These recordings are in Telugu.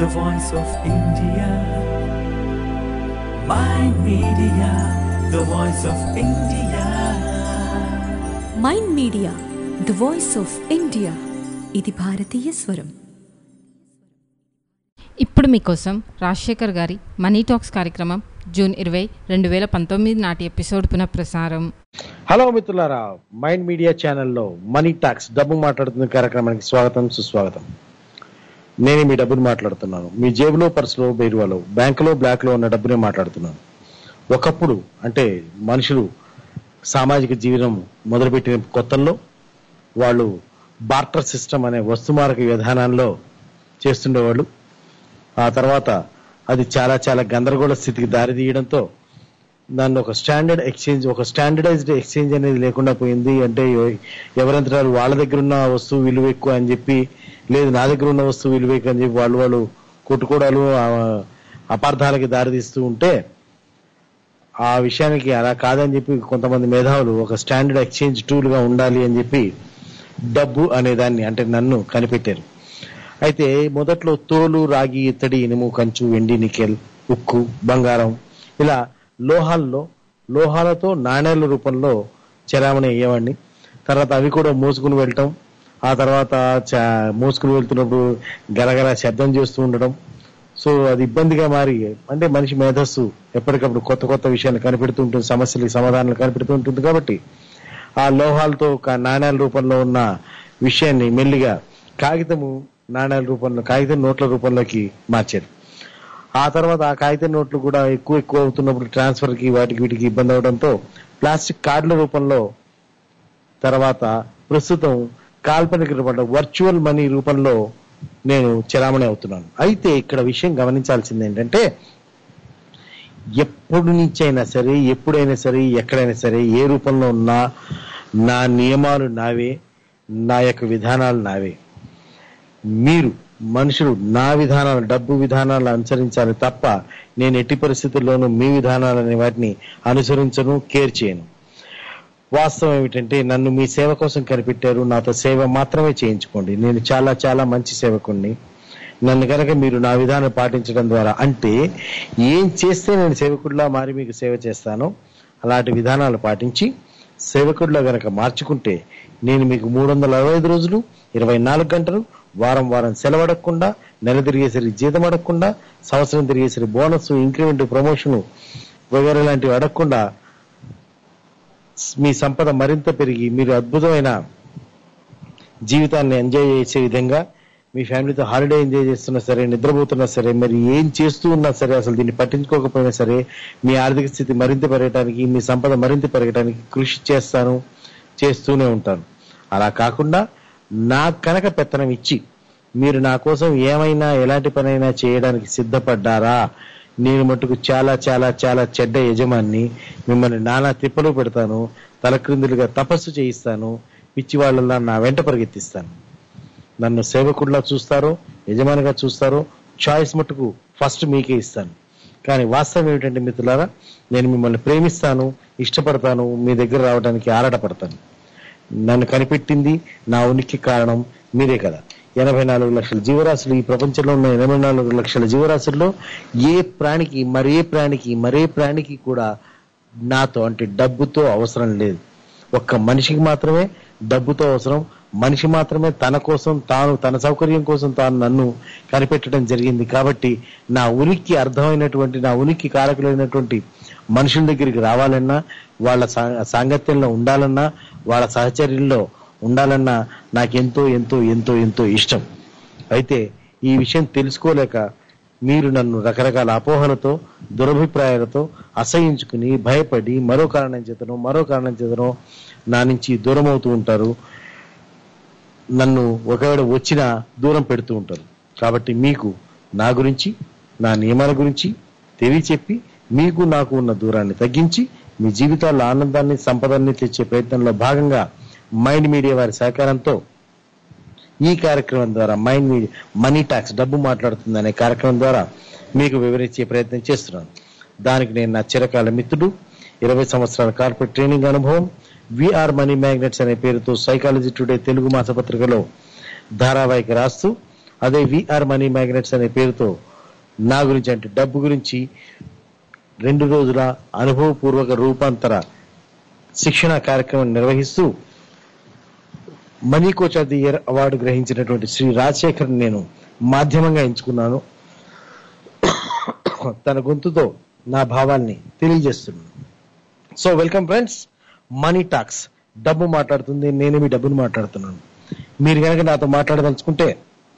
the voice of India. My media, the voice of India. Mind media the voice of India ఇది భారతీయ స్వరం ఇప్పుడు మీకోసం రాజశేఖర్ గారి మనీ టాక్స్ కార్యక్రమం జూన్ ఇరవై రెండు వేల పంతొమ్మిది నాటి ఎపిసోడ్ పునఃప్రసారం హలో మిత్రులారా మైండ్ మీడియా ఛానల్లో మనీ టాక్స్ డబ్బు మాట్లాడుతున్న కార్యక్రమానికి స్వాగతం సుస్వాగతం నేను మీ డబ్బుని మాట్లాడుతున్నాను మీ జేబులో పర్సులో బైరువాలో బ్యాంకులో బ్లాక్లో ఉన్న డబ్బునే మాట్లాడుతున్నాను ఒకప్పుడు అంటే మనుషులు సామాజిక జీవనం మొదలుపెట్టిన కొత్తల్లో వాళ్ళు బార్టర్ సిస్టమ్ అనే వస్తుమారక విధానాల్లో చేస్తుండేవాళ్ళు ఆ తర్వాత అది చాలా చాలా గందరగోళ స్థితికి దారితీయడంతో దాన్ని ఒక స్టాండర్డ్ ఎక్స్చేంజ్ ఒక స్టాండర్డైజ్డ్ ఎక్స్చేంజ్ అనేది లేకుండా పోయింది అంటే ఎవ- ఎవరంతరాలు వాళ్ళ దగ్గర ఉన్న వస్తువు విలువ ఎక్కువ అని చెప్పి లేదు నా దగ్గర ఉన్న వస్తువు విలువ ఎక్కువ అని చెప్పి వాళ్ళు వాళ్ళు కొట్టుకోవడాలు ఆ, అపార్థాలకి దారితీస్తూ ఉంటే ఆ విషయానికి అలా కాదని చెప్పి కొంతమంది మేధావులు ఒక స్టాండర్డ్ ఎక్స్చేంజ్ టూల్ గా ఉండాలి అని చెప్పి డబ్బు అనే దాన్ని అంటే నన్ను కనిపెట్టారు అయితే మొదట్లో తోలు రాగి ఇత్తడి ఇనుము కంచు వెండి నికెల్ ఉక్కు బంగారం ఇలా లోహాల్లో లోహాలతో నాణేల రూపంలో చలామణి అయ్యేవాడిని తర్వాత అవి కూడా మోసుకుని వెళ్ళటం ఆ తర్వాత చ- మోసుకుని వెళ్తున్నప్పుడు గలగల శబ్దం చేస్తూ ఉండడం సో అది ఇబ్బందిగా మారి అంటే మనిషి మేధస్సు ఎప్పటికప్పుడు కొత్త కొత్త విషయాలు కనిపెడుతూ ఉంటుంది సమస్యలకి సమాధానాలు కనిపెడుతూ ఉంటుంది కాబట్టి ఆ లోహాలతో ఒక నాణ్యాల రూపంలో ఉన్న విషయాన్ని మెల్లిగా కాగితము నాణ్యాల రూపంలో కాగితం నోట్ల రూపంలోకి మార్చారు ఆ తర్వాత ఆ కాగితం నోట్లు కూడా ఎక్కువ ఎక్కువ అవుతున్నప్పుడు ట్రాన్స్ఫర్ కి వాటికి వీటికి ఇబ్బంది అవడంతో ప్లాస్టిక్ కార్డుల రూపంలో తర్వాత ప్రస్తుతం కాల్పనిక రూపంలో వర్చువల్ మనీ రూపంలో నేను చలామణి అవుతున్నాను అయితే ఇక్కడ విషయం గమనించాల్సింది ఏంటంటే ఎప్పుడు నుంచైనా సరే ఎప్పుడైనా సరే ఎక్కడైనా సరే ఏ రూపంలో ఉన్నా నా నియమాలు నావే నా యొక్క విధానాలు నావే మీరు మనుషులు నా విధానాలు డబ్బు విధానాలు అనుసరించాలి తప్ప నేను ఎట్టి పరిస్థితుల్లోనూ మీ విధానాలనే వాటిని అనుసరించను కేర్ చేయను వాస్తవం ఏమిటంటే నన్ను మీ సేవ కోసం కనిపెట్టారు నాతో సేవ మాత్రమే చేయించుకోండి నేను చాలా చాలా మంచి సేవకుణ్ణి నన్ను కనుక మీరు నా విధానం పాటించడం ద్వారా అంటే ఏం చేస్తే నేను సేవకుడిలా మారి మీకు సేవ చేస్తానో అలాంటి విధానాలు పాటించి సేవకుడిలా గనక మార్చుకుంటే నేను మీకు మూడు వందల అరవై ఐదు రోజులు ఇరవై నాలుగు గంటలు వారం వారం సెలవు అడగకుండా నెల తిరిగేసరి జీతం అడగకుండా సంవత్సరం తిరిగేసరి బోనస్ ఇంక్రిమెంట్ ప్రమోషన్ వగేరే లాంటివి అడగకుండా మీ సంపద మరింత పెరిగి మీరు అద్భుతమైన జీవితాన్ని ఎంజాయ్ చేసే విధంగా మీ ఫ్యామిలీతో హాలిడే ఎంజాయ్ చేస్తున్నా సరే నిద్రపోతున్నా సరే మరి ఏం చేస్తూ ఉన్నా సరే అసలు దీన్ని పట్టించుకోకపోయినా సరే మీ ఆర్థిక స్థితి మరింత పెరగడానికి మీ సంపద మరింత పెరగడానికి కృషి చేస్తాను చేస్తూనే ఉంటాను అలా కాకుండా నా కనుక పెత్తనం ఇచ్చి మీరు నా కోసం ఏమైనా ఎలాంటి పనైనా చేయడానికి సిద్ధపడ్డారా నేను మటుకు చాలా చాలా చాలా చెడ్డ యజమాన్ని మిమ్మల్ని నానా తిప్పలు పెడతాను తలక్రిందులుగా తపస్సు చేయిస్తాను పిచ్చి వాళ్ళలా నా వెంట పరిగెత్తిస్తాను నన్ను సేవకుడిలా చూస్తారో యజమానిగా చూస్తారో చాయిస్ మటుకు ఫస్ట్ మీకే ఇస్తాను కానీ వాస్తవం ఏమిటంటే మిత్రులారా నేను మిమ్మల్ని ప్రేమిస్తాను ఇష్టపడతాను మీ దగ్గర రావడానికి ఆరాటపడతాను నన్ను కనిపెట్టింది నా ఉనికి కారణం మీరే కదా ఎనభై నాలుగు లక్షల జీవరాశులు ఈ ప్రపంచంలో ఉన్న ఎనభై నాలుగు లక్షల జీవరాశుల్లో ఏ ప్రాణికి మరే ప్రాణికి మరే ప్రాణికి కూడా నాతో అంటే డబ్బుతో అవసరం లేదు ఒక్క మనిషికి మాత్రమే డబ్బుతో అవసరం మనిషి మాత్రమే తన కోసం తాను తన సౌకర్యం కోసం తాను నన్ను కనిపెట్టడం జరిగింది కాబట్టి నా ఉనికి అర్థమైనటువంటి నా ఉనికి కారకులైనటువంటి మనుషుల దగ్గరికి రావాలన్నా వాళ్ళ సా- సాంగత్యంలో ఉండాలన్నా వాళ్ళ సహచర్యంలో ఉండాలన్నా నాకెంతో ఎంతో ఎంతో ఎంతో ఇష్టం అయితే ఈ విషయం తెలుసుకోలేక మీరు నన్ను రకరకాల అపోహలతో దురభిప్రాయాలతో అసహించుకుని భయపడి మరో కారణం చేతనో మరో కారణం చేతనో నా నుంచి దూరం అవుతూ ఉంటారు నన్ను ఒకవేళ వచ్చినా దూరం పెడుతూ ఉంటారు కాబట్టి మీకు నా గురించి నా నియమాల గురించి తెలియచెప్పి మీకు నాకు ఉన్న దూరాన్ని తగ్గించి మీ జీవితాల్లో ఆనందాన్ని సంపదాన్ని తెచ్చే ప్రయత్నంలో భాగంగా మైండ్ మీడియా వారి సహకారంతో ఈ కార్యక్రమం ద్వారా మైండ్ మీడియా మనీ టాక్స్ డబ్బు మాట్లాడుతుంది అనే కార్యక్రమం ద్వారా మీకు వివరించే ప్రయత్నం చేస్తున్నాను దానికి నేను నా చిరకాల మిత్రుడు ఇరవై సంవత్సరాల కార్పొరేట్ ట్రైనింగ్ అనుభవం విఆర్ మనీ మ్యాగ్నెట్స్ అనే పేరుతో సైకాలజీ టుడే తెలుగు మాసపత్రికలో ధారావాహిక రాస్తూ అదే విఆర్ మనీ మ్యాగ్నెట్స్ అనే పేరుతో నా గురించి అంటే డబ్బు గురించి రెండు రోజుల అనుభవపూర్వక రూపాంతర శిక్షణ కార్యక్రమం నిర్వహిస్తూ money coach of the year award గ్రహించినటువంటి శ్రీ రాజశేఖర్ నేను మాధ్యమంగా ఎంచుకున్నాను తన గొంతుతో నా భావాల్ని తెలియజేస్తున్నాను so welcome friends money talks డబ్బు మాట్లాడుతుంది నేను మీ డబ్బును మాట్లాడుతున్నాను మీరు కనుక నాతో మాట్లాడదలుచుకుంటే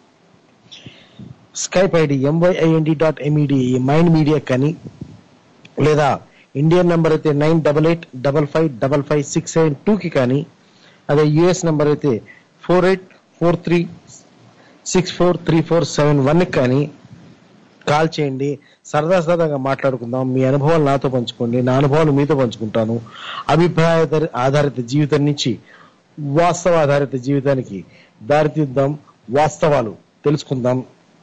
Skype ID M Y I N D dot M E D mind media కానీ లేదా ఇండియన్ నెంబర్ అయితే nine double eight double five double five six seven టూకి కానీ అదే యుఎస్ నెంబర్ అయితే four eight four three six four three four seven వన్కి కానీ కాల్ చేయండి సరదా సరదాగా మాట్లాడుకుందాం మీ అనుభవాలు నాతో పంచుకోండి నా అనుభవాలు మీతో పంచుకుంటాను అభిప్రాయ ఆధారిత జీవితం నుంచి వాస్తవ ఆధారిత జీవితానికి దారితీద్దాం వాస్తవాలు తెలుసుకుందాం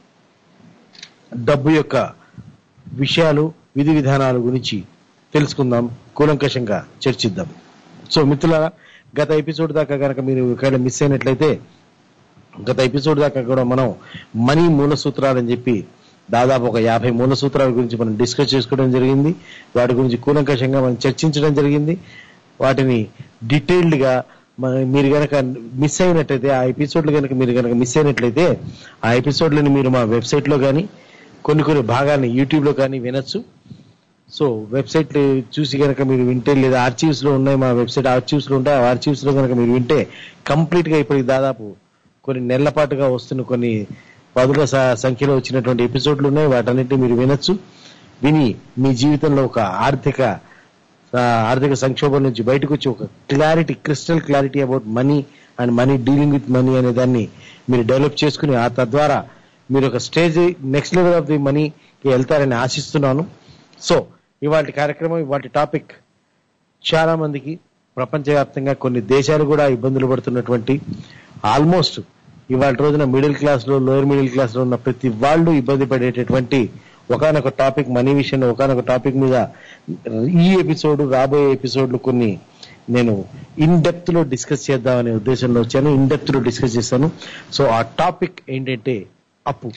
డబ్బు యొక్క విషయాలు విధి విధానాల గురించి తెలుసుకుందాం కూలంకషంగా చర్చిద్దాం సో మిత్రులారా గత ఎపిసోడ్ దాకా కనుక మీరు ఒకవేళ మిస్ అయినట్లయితే గత ఎపిసోడ్ దాకా కూడా మనం మనీ మూల సూత్రాలని చెప్పి దాదాపు ఒక యాభై మూల సూత్రాల గురించి మనం డిస్కస్ చేసుకోవడం జరిగింది వాటి గురించి కూలంకషంగా మనం చర్చించడం జరిగింది వాటిని డీటెయిల్డ్ గా మన- మీరు గనక మిస్ అయినట్లయితే ఆ ఎపిసోడ్లు కనుక మీరు గనక మిస్ అయినట్లయితే ఆ ఎపిసోడ్లను మీరు మా వెబ్సైట్ లో కానీ కొన్ని కొన్ని భాగాన్ని యూట్యూబ్ లో కానీ వినొచ్చు సో వెబ్సైట్ చూసి కనుక మీరు వింటే లేదా ఆర్చీవ్స్ లో ఉన్నాయి మా వెబ్సైట్ ఆర్చీవ్స్ లో ఉంటాయి ఆ ఆర్చీవ్స్ లో కనుక మీరు వింటే కంప్లీట్ గా ఇప్పటికి దాదాపు కొన్ని నెలల పాటుగా వస్తున్న కొన్ని పదుల స- సంఖ్యలో వచ్చినటువంటి ఎపిసోడ్లు ఉన్నాయి వాటన్నిటిని మీరు వినొచ్చు విని మీ జీవితంలో ఒక ఆర్థిక ఆ, ఆర్థిక సంక్షోభం నుంచి బయటకు వచ్చి ఒక clarity crystal clarity about money and money dealing with money అనే దాన్ని మీరు డెవలప్ చేసుకుని ఆ తద్వారా మీరు ఒక stage next level of the మనీకి వెళ్తారని ఆశిస్తున్నాను సో ఇవాటి కార్యక్రమం ఇవాటి టాపిక్ చాలా మందికి ప్రపంచవ్యాప్తంగా కొన్ని దేశాలు కూడా ఇబ్బందులు పడుతున్నటువంటి ఆల్మోస్ట్ ఇవాళ రోజున మిడిల్ క్లాస్ లో లోయర్ మిడిల్ క్లాస్ లో ఉన్న ప్రతి వాళ్ళు ఇబ్బంది పడేటటువంటి ఒకనొక టాపిక్ మనీ విషయంలో ఒకనొక టాపిక్ మీద ఈ ఎపిసోడ్ రాబోయే ఎపిసోడ్లు కొన్ని నేను ఇన్ డెప్త్ లో డిస్కస్ చేద్దామనే ఉద్దేశంలో వచ్చాను ఇన్ డెప్త్ లో డిస్కస్ చేస్తాను సో ఆ టాపిక్ ఏంటంటే అప్పు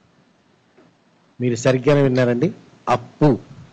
మీరు సరిగ్గానే విన్నారండి అప్పు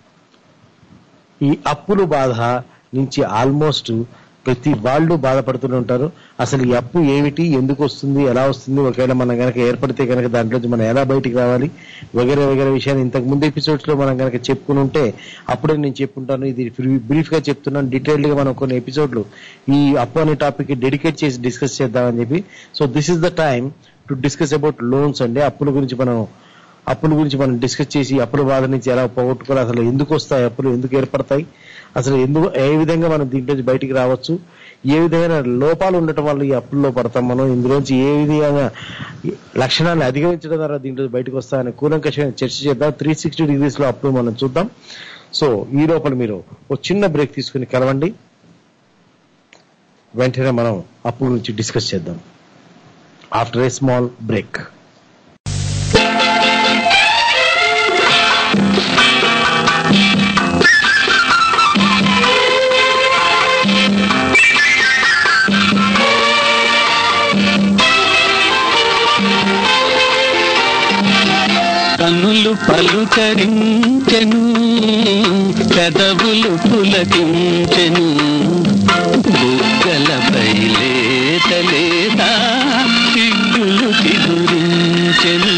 ఈ అప్పుల బాధ నుంచి ఆల్మోస్ట్ ప్రతి వాళ్ళు బాధపడుతూనే ఉంటారు అసలు ఈ అప్పు ఏమిటి ఎందుకు వస్తుంది ఎలా వస్తుంది ఒకవేళ మనం కనుక ఏర్పడితే కనుక దాంట్లోంచి మనం ఎలా బయటికి రావాలి వగేరే వగేరే విషయాన్ని ఇంతకు ముందు ఎపిసోడ్స్ లో మనం కనుక చెప్పుకుని ఉంటే అప్పుడే నేను చెప్పుంటాను ఇది బ్రీఫ్ గా చెప్తున్నాను డీటెయిల్డ్ గా మనం కొన్ని ఎపిసోడ్లు ఈ అప్పు అనే టాపిక్ కి డెడికేట్ చేసి డిస్కస్ చేద్దామని చెప్పి so this is the time to discuss about loans అండి అప్పుల గురించి మనం అప్పుల గురించి మనం డిస్కస్ చేసి అప్పుల బాధ నుంచి ఎలా పోగొట్టుకోవాలి అసలు ఎందుకు వస్తాయి అప్పులు ఎందుకు ఏర్పడతాయి అసలు ఎందుకు ఏ విధంగా మనం దీంట్లో నుంచి బయటికి రావచ్చు ఏ విధమైన లోపాలు ఉండటం వల్ల ఈ అప్పుల్లో పడతాం మనం ఇందులోంచి ఏ విధంగా లక్షణాన్ని అధిగమించడం ద్వారా దీంట్లో బయటకు వస్తాయని కూలంకషమైన చర్చ చేద్దాం త్రీ సిక్స్టీ డిగ్రీస్ లో అప్పులు మనం చూద్దాం సో ఈ లోపల మీరు ఒక చిన్న బ్రేక్ తీసుకుని కలవండి వెంటనే మనం అప్పు గురించి డిస్కస్ చేద్దాం ఆఫ్టర్ ఏ స్మాల్ బ్రేక్ కన్నులు పలుకరించెను పెదవులు పులకించెను బుగ్గలపై లేత లేత సిగ్గులు చిగురించెను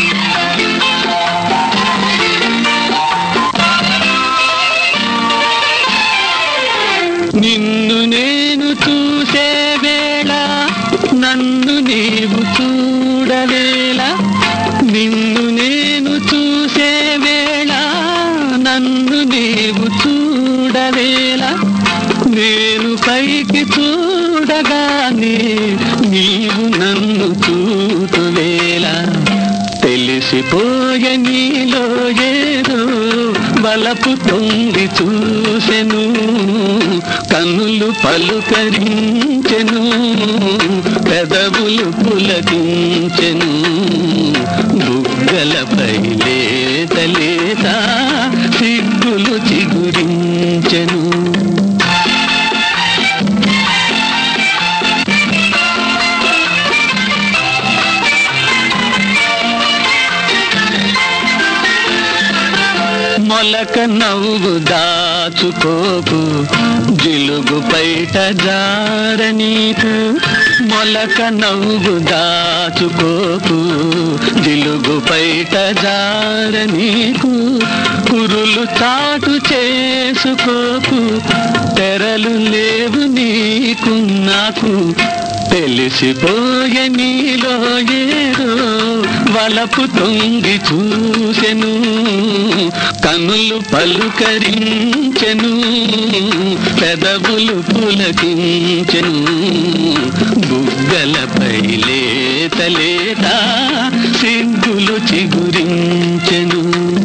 నిన్ను నేను చూసే వేళ నన్ను నీవు చూడలేలా నిన్ను నేను చూసే వేళ నన్ను నీవు చూడలేలా నేను పైకి చూడగానే నీవు నన్ను చూతువేలా తెలిసిపోయే నీలో ఏదో బలపు తొంగి చూసెను కన్నులు పలుకరించెను పెదవులు పులకించెను బుగ్గలపై లేత లేత సిగ్గులు చిగురించెను మొలక నవ్వు దాచుకోకు జిలుగు బయట జార నీకు మొలక నవ్వు దాచుకోకు జిలుగు బయట జార నీకు కురులు చాటు చేసుకోకు తెరలు లేవు నీకు నాకు తెలిసిపోయే నీలో ఏదో వలపు తొంగి చూసెను కనులు పలుకరించెను పెదవులు పులకించెను బుగ్గలపై లేత లేత సిగ్గులు చిగురించెను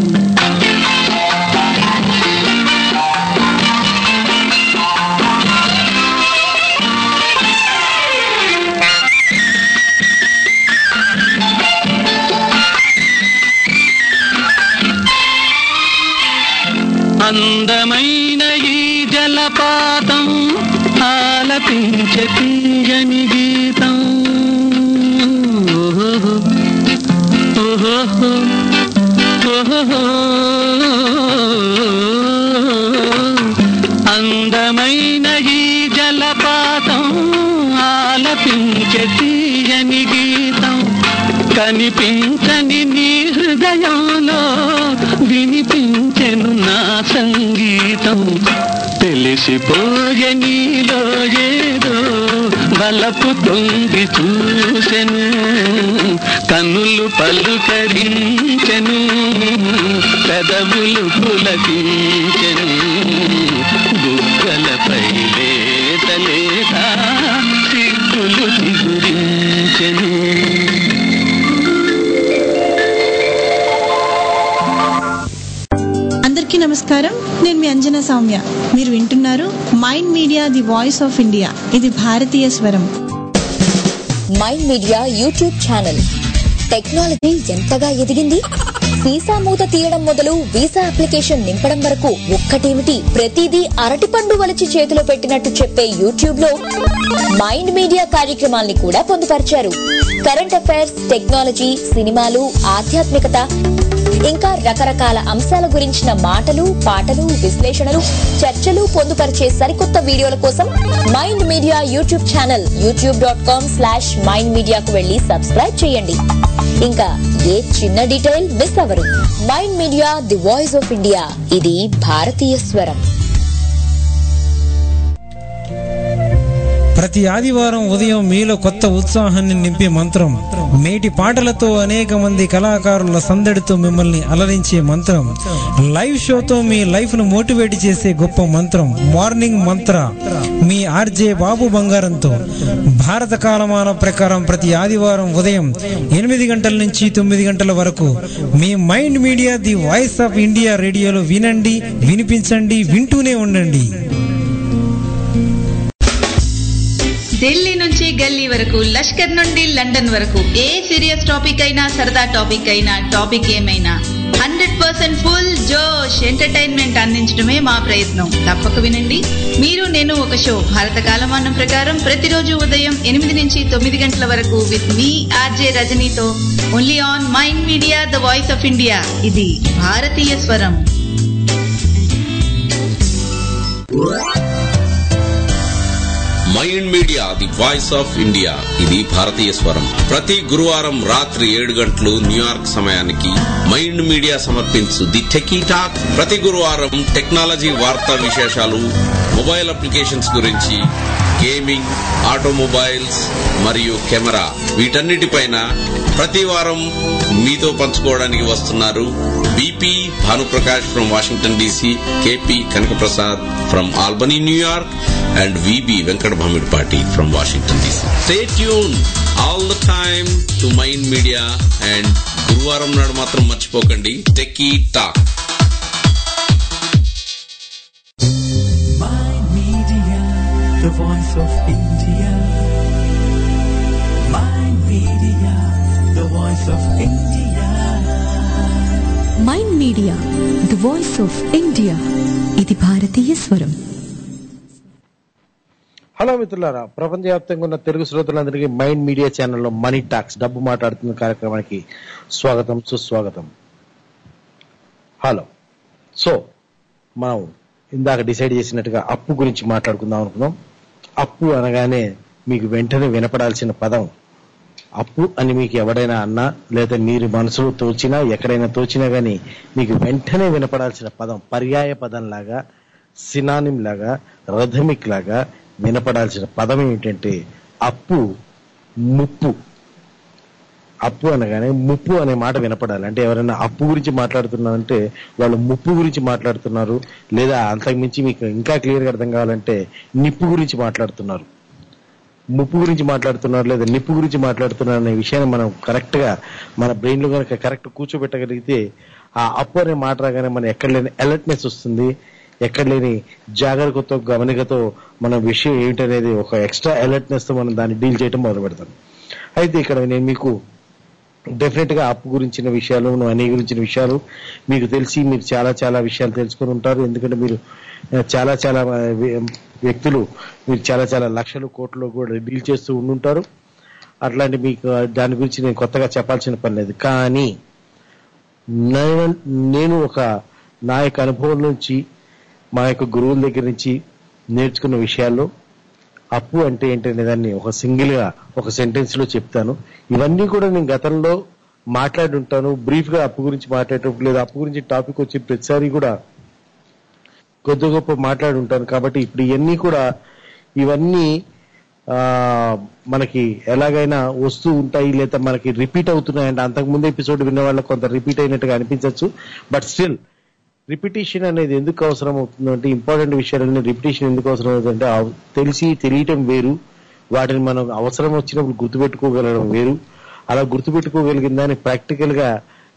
అందమైన ఈ జలపాతం ఆలపించే తీయని గీతం ఓహో ఓహో ఓహో అందమైన ఈ జలపాతం ఆలపించే తీయని గీతం కనిపించని నీ హృదయంలో వినిపించెను నా సంగీతం తెలిసిపోయే నీలో ఏదో బలపు తొంగి చూసెను కన్నులు పలుకరించెను పెదవులు పులకించెను బుగ్గలపై లేత లేత సిగ్గులు చిగురించెను అందరికీ నమస్కారం నేను మీ అంజనా సౌమ్య మీరు వింటున్నారు mind media the voice of India ఇది భారతీయ స్వరం mind media YouTube channel technology ఎంతగా ఎదిగింది వీసా మూత తీయడం మొదలు వీసా అప్లికేషన్ నింపడం వరకు ఒక్కటేమిటి ప్రతిదీ అరటిపండు వలిచి చేతిలో పెట్టినట్టు చెప్పే యూట్యూబ్ లో మైండ్ మీడియా కార్యక్రమాల్ని కూడా పొందుపరిచారు కరెంట్ అఫైర్స్ టెక్నాలజీ సినిమాలు ఆధ్యాత్మికత ఇంకా రకరకాల అంశాల గురించిన మాటలు పాటలు విశ్లేషణలు చర్చలు పొందుపరిచే సరికొత్త వీడియోల కోసం mind media YouTube channel YouTube dot com slash mind మీడియాకు వెళ్లి సబ్స్క్రైబ్ చేయండి ఇంకా ఏ చిన్న డీటెయిల్ మిస్ అవ్వరు మైండ్ media the voice of India ఇది భారతీయ స్వరం ప్రతి ఆదివారం ఉదయం మీలో కొత్త ఉత్సాహాన్ని నింపే మంత్రం మేటి పాటలతో అనేక మంది కళాకారుల సందడితో మిమ్మల్ని అలరించే మంత్రం లైవ్ షోతో మీ లైఫ్ ను మోటివేట్ చేసే గొప్ప మంత్రం మార్నింగ్ మంత్ర మీ ఆర్జే బాబు బంగారంతో భారత కాలమాన ప్రకారం ప్రతి ఆదివారం ఉదయం ఎనిమిది గంటల నుంచి తొమ్మిది గంటల వరకు మీ mind media the voice of India రేడియోలో వినండి వినిపించండి వింటూనే ఉండండి ఢిల్లీ నుంచి గల్లీ వరకు లష్కర్ నుండి లండన్ వరకు ఏ సీరియస్ టాపిక్ అయినా సరదా టాపిక్ అయినా టాపిక్ ఏమైనా హండ్రెడ్ పర్సెంట్ ఫుల్ జోష్ ఎంటర్టైన్మెంట్ అందించడమే మా ప్రయత్నం తప్పక వినండి మీరు నేను ఒక షో భారత కాలమానం ప్రకారం ప్రతిరోజు ఉదయం ఎనిమిది నుంచి తొమ్మిది గంటల వరకు విత్ మీ ఆర్జే రజనీతో only on mind media the voice of India ఇది భారతీయ స్వరం mind media the voice of India ఇది భారతీయ స్వరం ప్రతి గురువారం రాత్రి ఏడు గంటలు న్యూయార్క్ సమయానికి మైండ్ మీడియా సమర్పించు ది టెకీ టాక్ ప్రతి గురువారం టెక్నాలజీ వార్తా విశేషాలు మొబైల్ అప్లికేషన్స్ గురించి గేమింగ్ ఆటోమొబైల్స్ మరియు కెమెరా వీటన్నిటిపైన ప్రతి వారం మీతో పంచుకోవడానికి వస్తున్నారు B P Bhanuprakash from Washington DC KP Kanakaprasad from Albany New York and V B Venkata Bhamidipati from Washington D C stay tune all the time to mind media and గురువారం నాడు మాత్రం మర్చిపోకండి techie talk Mind Media, the voice of India. Mind Media, the voice of India. Mind media the voice of India ఇది భారతీయ స్వరం హలో మిత్రులారా ప్రపంచవ్యాప్తంగా ఉన్న తెలుగు శ్రోతలందరికీ మైండ్ మీడియా ఛానల్లో మనీ టాక్స్ డబ్బు మాట్లాడుతున్న కార్యక్రమానికి స్వాగతం సుస్వాగతం హలో సో మనం ఇందాక డిసైడ్ చేసినట్టుగా అప్పు గురించి మాట్లాడుకుందాం అనుకున్నాం అప్పు అనగానే మీకు వెంటనే వినపడాల్సిన పదం అప్పు అని మీకు ఎవడైనా అన్నా లేదా మీరు మనసులో తోచినా ఎక్కడైనా తోచినా గానీ మీకు వెంటనే వినపడాల్సిన పదం పర్యాయ పదం లాగా సినానిం లాగా రథమిక్ లాగా వినపడాల్సిన పదం ఏంటంటే అప్పు ముప్పు అప్పు అనగానే ముప్పు అనే మాట వినపడాలి అంటే ఎవరైనా అప్పు గురించి మాట్లాడుతున్నారంటే వాళ్ళు ముప్పు గురించి మాట్లాడుతున్నారు లేదా అంతకుమించి మీకు ఇంకా క్లియర్గా అర్థం కావాలంటే నిప్పు గురించి మాట్లాడుతున్నారు ముప్పు గురించి మాట్లాడుతున్నారు లేదా నిప్పు గురించి మాట్లాడుతున్నారు అనే విషయాన్ని మనం కరెక్ట్ గా మన బ్రెయిన్ లో కనుక కరెక్ట్ కూర్చోబెట్టగలిగితే ఆ అప్పు అనే మాట రాగానే మనం ఎక్కడ లేని అలర్ట్నెస్ వస్తుంది ఎక్కడ లేని జాగ్రత్తతో గమనికతో మన విషయం ఏమిటనేది ఒక ఎక్స్ట్రా అలర్ట్నెస్ తో మనం దాన్ని డీల్ చేయడం మొదలు పెడతాం అయితే ఇక్కడ నేను మీకు డెఫినెట్ గా అప్పు గురించిన విషయాలు మనీ గురించిన విషయాలు మీకు తెలిసి మీరు చాలా చాలా విషయాలు తెలుసుకొని ఉంటారు ఎందుకంటే మీరు ఆ, చాలా చాలా ఆ, వ్య- వ్యక్తులు మీరు చాలా చాలా లక్షలు కోట్లు కూడా డీల్ చేస్తూ ఉండుంటారు అట్లాంటి మీకు ఆ, దాని గురించి నేను కొత్తగా చెప్పాల్సిన పని లేదు కానీ నేను- నేను ఒక నా యొక్క అనుభవం నుంచి మా యొక్క గురువుల దగ్గర నుంచి నేర్చుకున్న విషయాల్లో అప్పు అంటే ఏంటనే దాన్ని ఒక సింగిల్ గా ఒక సెంటెన్స్ లో చెప్తాను ఇవన్నీ కూడా నేను గతంలో మాట్లాడి ఉంటాను బ్రీఫ్ గా అప్పు గురించి మాట్లాడేటప్పుడు లేదా అప్పు గురించి టాపిక్ వచ్చి ప్రతిసారి కూడా కొద్ది గొప్ప మాట్లాడి ఉంటాను కాబట్టి ఇప్పుడు ఇవన్నీ కూడా ఇవన్నీ ఆ మనకి ఎలాగైనా వస్తూ ఉంటాయి లేదా మనకి రిపీట్ అవుతున్నాయి అంటే అంతకు ముందు ఎపిసోడ్ విన్న వాళ్ళకి కొంత రిపీట్ అయినట్టుగా అనిపించవచ్చు బట్ స్టిల్ రిపిటేషన్ అనేది ఎందుకు అవసరం అవుతుందంటే ఇంపార్టెంట్ విషయాలన్నీ రిపిటేషన్ ఎందుకు అవసరం అవుతుందంటే ఆ తెలిసి తెలియటం వేరు వాటిని మనం అవసరం వచ్చినప్పుడు గుర్తుపెట్టుకోగలగడం వేరు అలా గుర్తుపెట్టుకోగలిగిన దాన్ని ప్రాక్టికల్ గా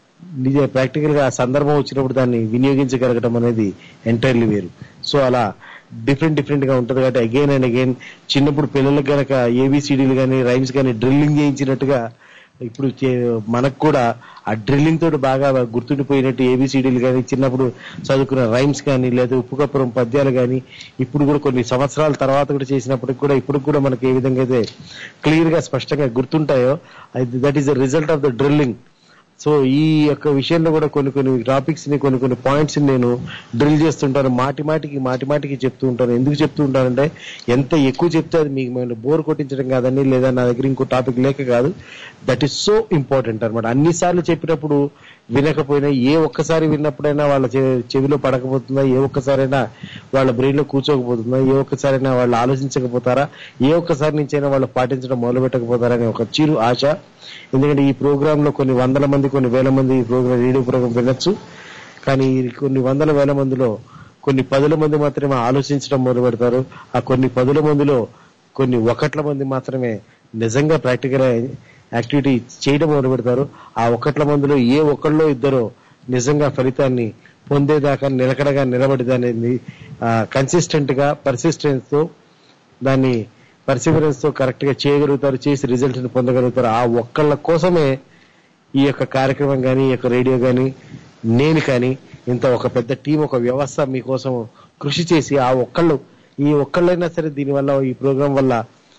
నిజ ప్రాక్టికల్ గా ఆ సందర్భం వచ్చినప్పుడు దాన్ని వినియోగించగలగడం అనేది ఎంటైర్లీ వేరు సో అలా డిఫరెంట్ డిఫరెంట్ గా ఉంటది కాబట్టి అగైన్ అండ్ అగైన్ చిన్నప్పుడు పిల్లలకు గనక ఏబిసిడీలు కానీ రైమ్స్ కానీ డ్రిల్లింగ్ చేయించినట్టుగా ఇప్పుడు చే- మనకు కూడా ఆ డ్రిల్లింగ్ తోటి బాగా గుర్తుండిపోయినట్టు ఏబిసిడీలు కానీ చిన్నప్పుడు చదువుకున్న రైమ్స్ కానీ లేదా ఉప్పుకప్పురం పద్యాలు కానీ ఇప్పుడు కూడా కొన్ని సంవత్సరాల తర్వాత కూడా చేసినప్పటికి కూడా ఇప్పుడు కూడా మనకి ఏ విధంగా అయితే క్లియర్ గా స్పష్టంగా గుర్తుంటాయో that is the result of the drilling so ఈ యొక్క విషయంలో కూడా కొన్ని కొన్ని టాపిక్స్ ని కొన్ని కొన్ని పాయింట్స్ ని నేను డ్రిల్ చేస్తుంటాను మాటి మాటికి మాటి మాటికి చెప్తూ ఉంటాను ఎందుకు చెప్తూ ఉంటానంటే ఎంత ఎక్కువ చెప్తే అది మీకు మేము బోర్ కొట్టించడం కాదని లేదా నా దగ్గర ఇంకో టాపిక్ లేక కాదు దట్ ఈస్ సో ఇంపార్టెంట్ అనమాట అన్నిసార్లు చెప్పినప్పుడు వినకపోయినా ఏ ఒక్కసారి విన్నప్పుడైనా వాళ్ళ చె- చెవిలో పడకపోతుందా ఏ ఒక్కసారైనా వాళ్ళ బ్రెయిన్ లో కూర్చోకపోతుందా ఏ ఒక్కసారైనా వాళ్ళు ఆలోచించకపోతారా ఏ ఒక్కసారి నుంచైనా వాళ్ళు పాటించడం మొదలు పెట్టకపోతారా అనే ఒక చిరు ఆశ ఎందుకంటే ఈ ప్రోగ్రామ్ లో కొన్ని వందల మంది కొన్ని వేల మంది ఈ ప్రోగ్రామ్ రేడియో ప్రోగ్రామ్ వినొచ్చు కానీ ఈ కొన్ని వందల వేల మందిలో కొన్ని పదుల మంది మాత్రమే ఆలోచించడం మొదలు పెడతారు ఆ కొన్ని పదుల మందిలో కొన్ని ఒకట్ల మంది మాత్రమే నిజంగా ప్రాక్టికల్ యాక్టివిటీ చేయడం మొదలు పెడతారు ఆ ఒకట్ల మందిలో ఏ ఒక్కళ్ళో ఇద్దరో నిజంగా ఫలితాన్ని పొందేదాకా నిలకడగా నిలబడి దాన్ని కన్సిస్టెంట్ గా పర్సిస్టెన్స్ తో దాన్ని పర్సివరెన్స్ తో కరెక్ట్ గా చేయగలుగుతారు చేసి రిజల్ట్ ని పొందగలుగుతారు ఆ ఒక్కళ్ళ కోసమే ఈ యొక్క కార్యక్రమం కానీ ఈ యొక్క రేడియో కానీ నేను కానీ ఇంత ఒక పెద్ద టీం ఒక వ్యవస్థ మీకోసం కృషి చేసి ఆ ఒక్కళ్ళు ఈ ఒక్కళ్ళైనా సరే దీనివల్ల ఈ ప్రోగ్రాం వల్ల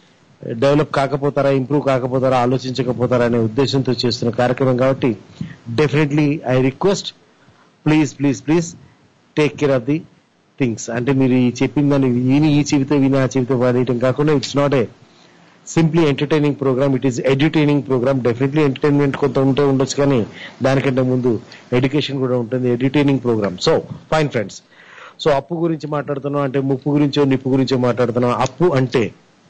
డెవలప్ కాకపోతారా ఇంప్రూవ్ కాకపోతారా ఆలోచించకపోతారా అనే ఉద్దేశంతో చేస్తున్న కార్యక్రమం కాబట్టి definitely I request please please please take care of the things అంటే మీరు ఈ చెప్పిన దాన్ని విని ఈ చెబితే విని ఆ చెబితే పాడేయటం కాకుండా it's not a simply entertaining programme it is edutaining programme definitely entertainment కొంత ఉంటే ఉండొచ్చు కానీ దానికంటే ముందు ఎడ్యుకేషన్ కూడా ఉంటుంది edutaining programme so fine friends so అప్పు గురించి మాట్లాడుతున్నాం అంటే ముప్పు గురించో నిప్పు గురించో మాట్లాడుతున్నాం అప్పు అంటే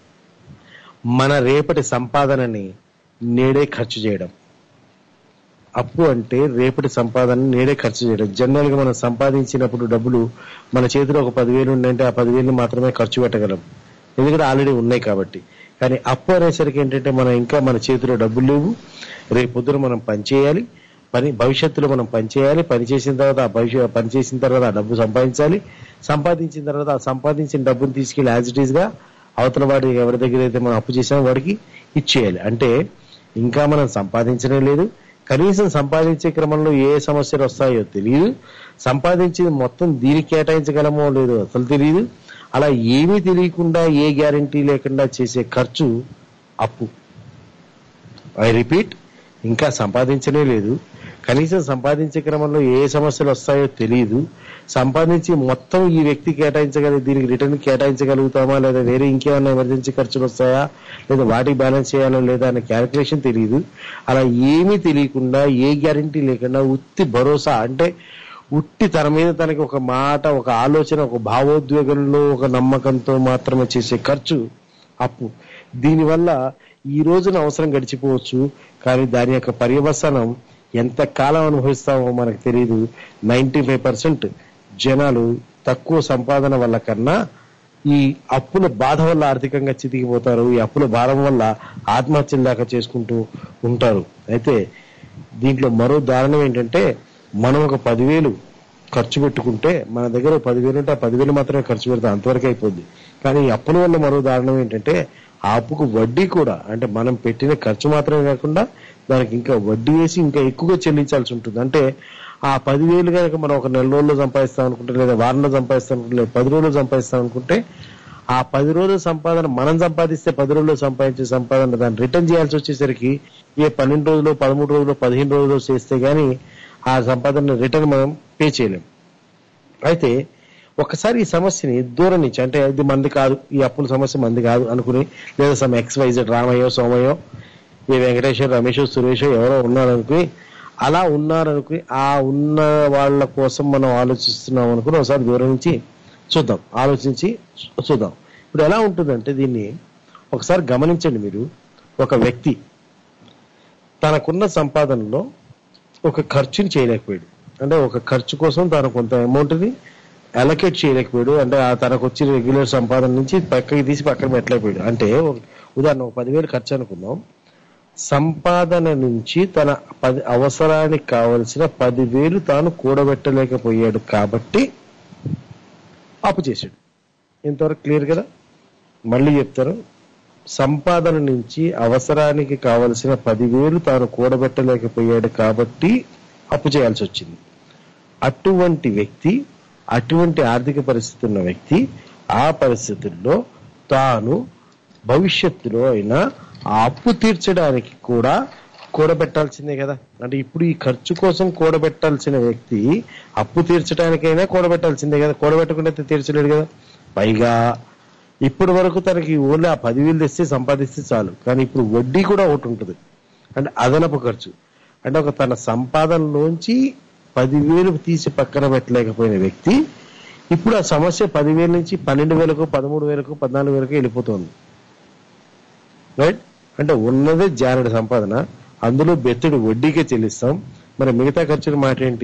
మన రేపటి సంపాదనని నేడే ఖర్చు చేయడం అప్పు అంటే రేపటి సంపాదన నేడే ఖర్చు చేయడం జనరల్ గా మనం సంపాదించినప్పుడు డబ్బులు మన చేతిలో ఒక పదివేలు ఉందంటే ఆ పదివేలు మాత్రమే ఖర్చు పెట్టగలం ఎందుకంటే ఆల్రెడీ ఉన్నాయి కాబట్టి కానీ అప్పు అనేసరికి ఏంటంటే మనం ఇంకా మన చేతిలో డబ్బులు లేవు రేపు పొద్దున మనం పని చేయాలి పని భవిష్యత్తులో మనం పని చేయాలి పని చేసిన తర్వాత ఆ భవిష్య పని చేసిన తర్వాత ఆ డబ్బు సంపాదించాలి సంపాదించిన తర్వాత ఆ సంపాదించిన డబ్బుని తీసుకెళ్లి యాజ్ ఇట్ ఈస్ గా అవతల వాడి ఎవరి దగ్గర అయితే మనం అప్పు చేసామో వాడికి ఇచ్చేయాలి అంటే ఇంకా మనం సంపాదించనే లేదు కనీసం సంపాదించే క్రమంలో ఏ సమస్యలు వస్తాయో తెలియదు సంపాదించింది మొత్తం దీనికి కేటాయించగలమో లేదో అసలు తెలియదు అలా ఏమీ తెలియకుండా ఏ గ్యారంటీ లేకుండా చేసే ఖర్చు అప్పు ఐ రిపీట్ ఇంకా సంపాదించనే లేదు కనీసం సంపాదించే క్రమంలో ఏ సమస్యలు వస్తాయో తెలియదు సంపాదించి మొత్తం ఈ వ్యక్తి కేటాయించగలి దీనికి రిటర్న్ కేటాయించగలుగుతామా లేదా వేరే ఇంకేమైనా ఎమర్జెన్సీ ఖర్చులు వస్తాయా లేదా వాటికి బ్యాలెన్స్ చేయాలో లేదా అనే క్యాలిక్యులేషన్ తెలియదు అలా ఏమీ తెలియకుండా ఏ గ్యారంటీ లేకుండా ఉత్తి భరోసా అంటే ఉట్టి తన మీద తనకి ఒక మాట ఒక ఆలోచన ఒక భావోద్వేగంలో ఒక నమ్మకంతో మాత్రమే చేసే ఖర్చు అప్పు దీనివల్ల ఈ రోజున అవసరం గడిచిపోవచ్చు కానీ దాని యొక్క పర్యవసానం ఎంత కాలం అనుభవిస్తామో మనకు తెలియదు నైన్టీ ఫైవ్ పర్సెంట్ జనాలు తక్కువ సంపాదన వల్ల కన్నా ఈ అప్పుల బాధ వల్ల ఆర్థికంగా చితికిపోతారు ఈ అప్పుల భారం వల్ల ఆత్మహత్యలు దాకా చేసుకుంటూ ఉంటారు అయితే దీంట్లో మరో దారుణం ఏంటంటే మనం ఒక పదివేలు ఖర్చు పెట్టుకుంటే మన దగ్గర ఓ పదివేలు ఉంటే ఆ పదివేలు మాత్రమే ఖర్చు పెడతాం అంతవరకు అయిపోద్ది కానీ ఈ అప్పుల వల్ల మరో దారుణం ఏంటంటే ఆ అప్పుకు వడ్డీ కూడా అంటే మనం పెట్టిన ఖర్చు మాత్రమే కాకుండా దానికి ఇంకా వడ్డీ వేసి ఇంకా ఎక్కువగా చెల్లించాల్సి ఉంటుంది అంటే ఆ పదివేలు కనుక మనం ఒక నెల రోజుల్లో సంపాదిస్తాం అనుకుంటే లేదా వారంలో సంపాదిస్తాం అనుకుంటే లేదా పది రోజుల్లో సంపాదిస్తాం అనుకుంటే ఆ పది రోజుల సంపాదన మనం సంపాదిస్తే పది రోజుల్లో సంపాదించే సంపాదన దాన్ని రిటర్న్ చేయాల్సి వచ్చేసరికి ఏ పన్నెండు రోజులు పదమూడు రోజులు పదిహేను రోజులు చేస్తే గానీ ఆ సంపాదన రిటర్న్ మనం పే చేయలేం అయితే ఒకసారి ఈ సమస్యని దూరం నుంచి అంటే ఇది మంది కాదు ఈ అప్పుల సమస్య మంది కాదు అనుకుని లేదా సమ్ ఎక్స్ వైజెడ్ రామయ్యో సోమయ్యో ఈ వెంకటేశ్వర రమేష్ సురేష్ ఎవరో ఉన్నారనుకుని అలా ఉన్నారనుకుని ఆ ఉన్న వాళ్ళ కోసం మనం ఆలోచిస్తున్నాం అనుకుని ఒకసారి దూరం నుంచి చూద్దాం ఆలోచించి చూద్దాం ఇప్పుడు ఎలా ఉంటుందంటే దీన్ని ఒకసారి గమనించండి మీరు ఒక వ్యక్తి తనకున్న సంపాదనలో ఒక ఖర్చుని చేయలేకపోయాడు అంటే ఒక ఖర్చు కోసం తను కొంత అమౌంట్ని అలొకేట్ చేయలేకపోయాడు అంటే ఆ తనకు వచ్చిన రెగ్యులర్ సంపాదన నుంచి పక్కకి తీసి పక్కన పెట్టలేకపోయాడు అంటే ఒక- ఉదాహరణ ఒక పదివేలు ఖర్చు అనుకుందాం సంపాదన నుంచి తన పది అవసరానికి కావలసిన పదివేలు తాను కూడబెట్టలేకపోయాడు కాబట్టి అప్పు చేశాడు ఇంతవరకు క్లియర్ కదా మళ్ళీ చెప్తాను సంపాదన నుంచి అవసరానికి కావలసిన పదివేలు తాను కూడబెట్టలేకపోయాడు కాబట్టి అప్పు చేయాల్సి వచ్చింది అటువంటి వ్యక్తి అటువంటి ఆర్థిక పరిస్థితి ఉన్న వ్యక్తి ఆ పరిస్థితుల్లో తాను భవిష్యత్తులో అయినా ఆ అప్పు తీర్చడానికి కూడా కూడబెట్టాల్సిందే కదా అంటే ఇప్పుడు ఈ ఖర్చు కోసం కూడబెట్టాల్సిన వ్యక్తి అప్పు తీర్చడానికైనా కూడబెట్టాల్సిందే కదా కూడబెట్టకుండా అయితే తీర్చలేడు కదా పైగా ఇప్పటి వరకు తనకి ఓన్లీ ఆ పదివేలు తెస్తే సంపాదిస్తే చాలు కానీ ఇప్పుడు వడ్డీ కూడా ఒకటి ఉంటుంది అంటే అదనపు ఖర్చు అంటే ఒక తన సంపాదనలోంచి పదివేలు తీసి పక్కన పెట్టలేకపోయిన వ్యక్తి ఇప్పుడు ఆ సమస్య పదివేల నుంచి పన్నెండు వేలకు పదమూడు వేలకు పద్నాలుగు వేలకు వెళ్ళిపోతుంది రైట్ అంటే ఉన్నదే జానడి సంపాదన అందులో బెత్తడి వడ్డీకే చెల్లిస్తాం మరి మిగతా ఖర్చుల మాట ఏంటి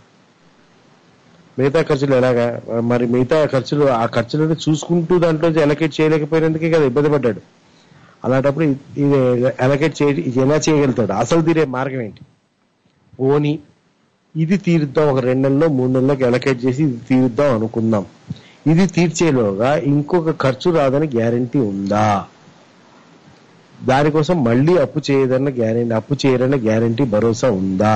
మిగతా ఖర్చులు ఎలాగా మరి మిగతా ఖర్చులు ఆ ఖర్చులను చూసుకుంటూ దాంట్లో అలకేట్ చేయలేకపోయినందుకే కదా ఇబ్బంది పడ్డాడు అలాంటప్పుడు ఇ- ఇది అలకేట్ చేయ ఇది ఎలా చేయగలుగుతాడు అసలు తీరే మార్గం ఏంటి పోనీ ఇది తీరుద్దాం ఒక రెండు నెలల్లో మూడు నెలలకు అలకేట్ చేసి ఇది తీరుద్దాం అనుకుందాం ఇది తీర్చేలోగా ఇంకొక ఖర్చు రాదని గ్యారంటీ ఉందా దానికోసం మళ్ళీ అప్పు చేయదన్న గ్యారెంటీ అప్పు చేయరన్న గ్యారంటీ భరోసా ఉందా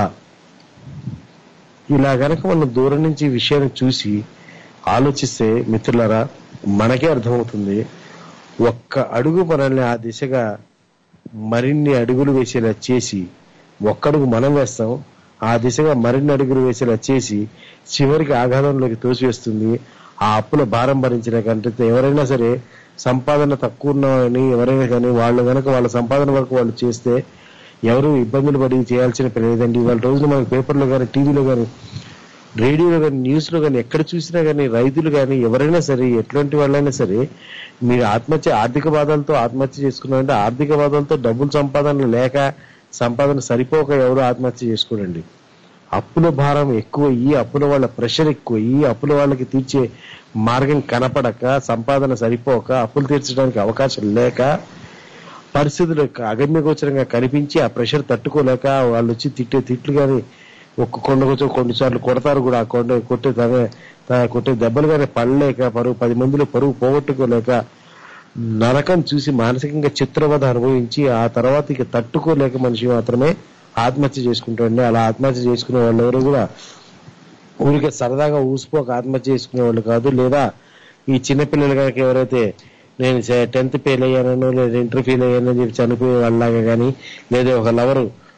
ఇలా గనక మనం దూరం నుంచి ఈ విషయాన్ని చూసి ఆలోచిస్తే మిత్రులారా మనకే అర్థమవుతుంది ఒక్క అడుగు మనల్ని ఆ దిశగా మరిన్ని అడుగులు వేసేలా చేసి ఒక్కడుగు మనం వేస్తాం ఆ దిశగా మరిన్ని అడుగులు వేసేలా చేసి చివరికి ఆఘాతంలోకి తోసివేస్తుంది ఆ అప్పుల భారం భరించిన కంటే ఎవరైనా సరే సంపాదన తక్కువ ఉన్నామని ఎవరైనా కానీ వాళ్ళు కనుక వాళ్ళ సంపాదన వరకు వాళ్ళు చేస్తే ఎవరు ఇబ్బందులు పడి చేయాల్సిన పని లేదండి వాళ్ళ రోజున మనకి పేపర్లో కానీ టీవీలో కానీ రేడియోలో కానీ న్యూస్ లో కానీ ఎక్కడ చూసినా కానీ రైతులు కానీ ఎవరైనా సరే ఎట్లాంటి వాళ్ళైనా సరే మీరు ఆత్మహత్య ఆర్థిక బాధలతో ఆత్మహత్య చేసుకున్నారంటే ఆర్థిక బాధలతో డబ్బులు సంపాదన లేక సంపాదన సరిపోక ఎవరు ఆత్మహత్య చేసుకోరండి అప్పుల భారం ఎక్కువ ఈ అప్పుల వాళ్ళ ప్రెషర్ ఎక్కువ ఈ అప్పుల వాళ్ళకి తీర్చే మార్గం కనపడక సంపాదన సరిపోక అప్పులు తీర్చడానికి అవకాశం లేక పరిస్థితులు అగమ్యగోచరంగా కనిపించి ఆ ప్రెషర్ తట్టుకోలేక వాళ్ళు వచ్చి తిట్టే తిట్లు కానీ ఒక్క కొండ కొంచెం కొన్నిసార్లు కొడతారు కూడా ఆ కొండ కొట్టే తన త- కొట్టే దెబ్బలు కానీ పడలేక పరుగు పది మందిలో పరుగు పోగొట్టుకోలేక నరకం చూసి మానసికంగా చిత్రవధ అనుభవించి ఆ తర్వాత ఇక తట్టుకోలేక మనిషి మాత్రమే ఆత్మహత్య చేసుకుంటాడండి అలా ఆత్మహత్య చేసుకునే వాళ్ళు ఎవరు కూడా ఊరికే సరదాగా ఊసిపోక ఆత్మహత్య చేసుకునే వాళ్ళు కాదు లేదా ఈ చిన్నపిల్లలు కనుక ఎవరైతే నేను టెన్త్ ఫెయిల్ అయ్యానో లేదా ఇంటర్ ఫెయిల్ అయ్యానో చెప్పి చనిపోయే వాళ్ళలాగా కానీ లేదా ఒక లవరు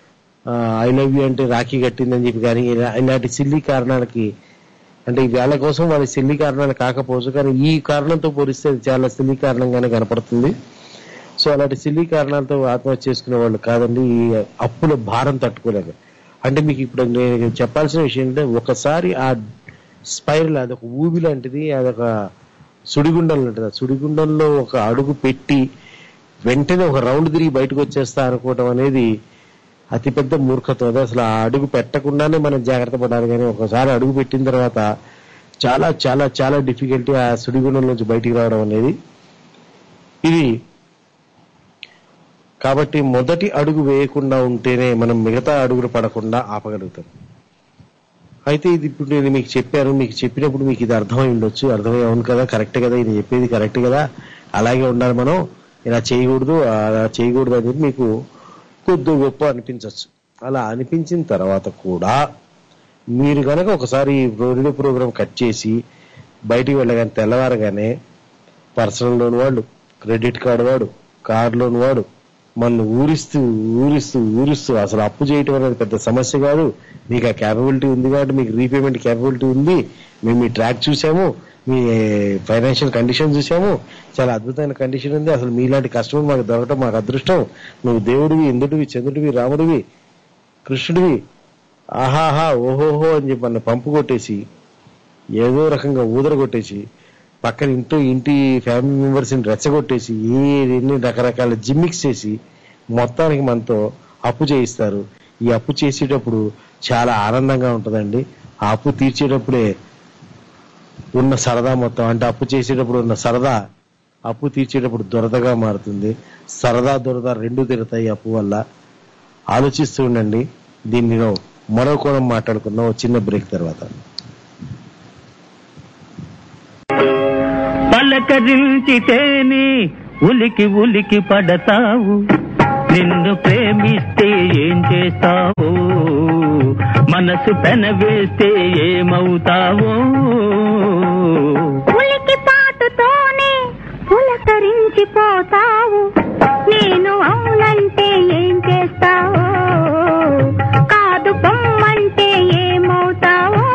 ఐ లవ్ యూ అంటే రాఖీ కట్టిందని చెప్పి కానీ ఇలా- ఇలాంటి సిల్లి కారణాలకి అంటే ఈ వేళ కోసం వాళ్ళ సిల్లి కారణాలు కాకపోవచ్చు కానీ ఈ కారణంతో పోలిస్తే అది చాలా సిల్లి కారణంగానే కనపడుతుంది సో అలాంటి సిల్లి కారణాలతో ఆత్మహత్య చేసుకునే వాళ్ళు కాదండి ఈ అప్పుల భారం తట్టుకోలేక అంటే మీకు ఇప్పుడు నేను చెప్పాల్సిన విషయం ఏంటంటే ఒకసారి ఆ స్పైరల్ అదొక ఊబి లాంటిది అదొక సుడిగుండం లాంటిది ఆ సుడిగుండంలో ఒక అడుగు పెట్టి వెంటనే ఒక రౌండ్ తిరిగి బయటకు వచ్చేస్తా అనుకోవటం అనేది అతిపెద్ద మూర్ఖత్వం అది అసలు ఆ అడుగు పెట్టకుండానే మనం జాగ్రత్త పడాలి కానీ ఒకసారి అడుగు పెట్టిన తర్వాత చాలా చాలా చాలా డిఫికల్టీ ఆ సుడిగుండం నుంచి బయటికి రావడం అనేది ఇది కాబట్టి మొదటి అడుగు వేయకుండా ఉంటేనే మనం మిగతా అడుగులు పడకుండా ఆపగలుగుతాం అయితే ఇది ఇప్పుడు నేను మీకు చెప్పాను మీకు చెప్పినప్పుడు మీకు ఇది అర్థమై ఉండొచ్చు అర్థమై అవును కదా కరెక్ట్ కదా ఇది చెప్పేది కరెక్ట్ కదా అలాగే ఉండాలి మనం ఇలా చేయకూడదు అలా చేయకూడదు అనేది మీకు కొద్ది గొప్ప అనిపించవచ్చు అలా అనిపించిన తర్వాత కూడా మీరు కనుక ఒకసారి ఈ రేడియో ప్రోగ్రామ్ కట్ చేసి బయటికి వెళ్ళగానే తెల్లవారగానే పర్సనల్ లోన్ వాడు క్రెడిట్ కార్డు వాడు కార్ లోన్ వాడు మన ఊరిస్తూ ఊరిస్తూ ఊరిస్తూ అసలు అప్పు చేయటం అనేది పెద్ద సమస్య కాదు మీకు ఆ క్యాపబిలిటీ ఉంది కాబట్టి మీకు రీపేమెంట్ క్యాపబిలిటీ ఉంది మేము మీ ట్రాక్ చూసాము మీ ఫైనాన్షియల్ కండిషన్ చూసాము చాలా అద్భుతమైన కండిషన్ ఉంది అసలు మీలాంటి కస్టమర్ మాకు దొరకటం మాకు అదృష్టం నువ్వు దేవుడివి ఇంద్రుడివి చంద్రుడివి రాముడివి కృష్ణుడివి ఆహాహా ఓహోహో అని చెప్పి మన పంపు కొట్టేసి ఏదో రకంగా ఊదర కొట్టేసి పక్కన ఇంట్లో ఇంటి ఫ్యామిలీ మెంబర్స్ ని రెచ్చగొట్టేసి ఏ ఎన్ని రకరకాల జిమ్మిక్స్ చేసి మొత్తానికి మనతో అప్పు చేయిస్తారు ఈ అప్పు చేసేటప్పుడు చాలా ఆనందంగా ఉంటుందండి ఆ అప్పు తీర్చేటప్పుడే ఉన్న సరదా మొత్తం అంటే అప్పు చేసేటప్పుడు ఉన్న సరదా అప్పు తీర్చేటప్పుడు దురదగా మారుతుంది సరదా దురద రెండు తిడతాయి అప్పు వల్ల ఆలోచిస్తూ ఉండండి దీన్ని మరో కోణం మాట్లాడుకుందాం ఒక చిన్న బ్రేక్ తర్వాత పలకరించితేనే ఉలికి ఉలికి పడతావు నిన్ను ప్రేమిస్తే ఏం చేస్తావు మనసు పెనవేస్తే ఏమవుతావో ఉలికి పాటుతోనే పులకరించిపోతావు నేను అవునంటే ఏం చేస్తావు కాదు పొమ్మంటే ఏమవుతావు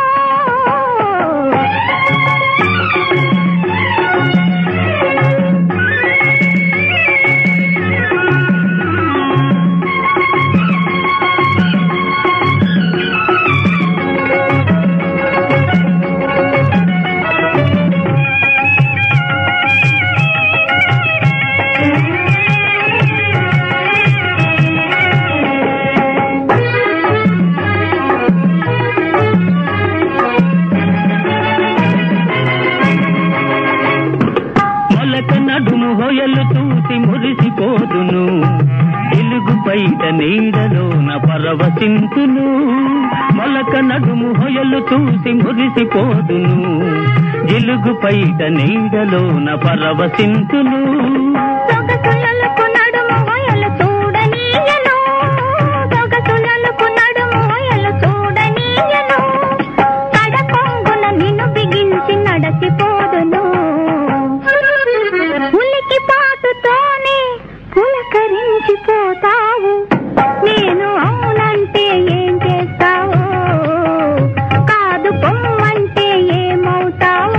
మొలక నడుము హొయలు చూసి మురిసిపోదును ఎలుగు బయట నీడలోన పరవశింతును మొలక నడుము హొయలు చూసి మురిసిపోదును జిలుగు పైట నీడలోన పరవశింతును సొగసులకు నడుము వయలు చూడనీయను సొగసులకు నడుము వయలు చూడనీయను కడకొంగున నిన్ను బిగించి నడచిపోదును ఉలికి పాటుతోనే పులకరించిపోతావు నేను అవునంటే ఏం చేస్తావు కాదు పొమ్మంటే ఏమవుతావు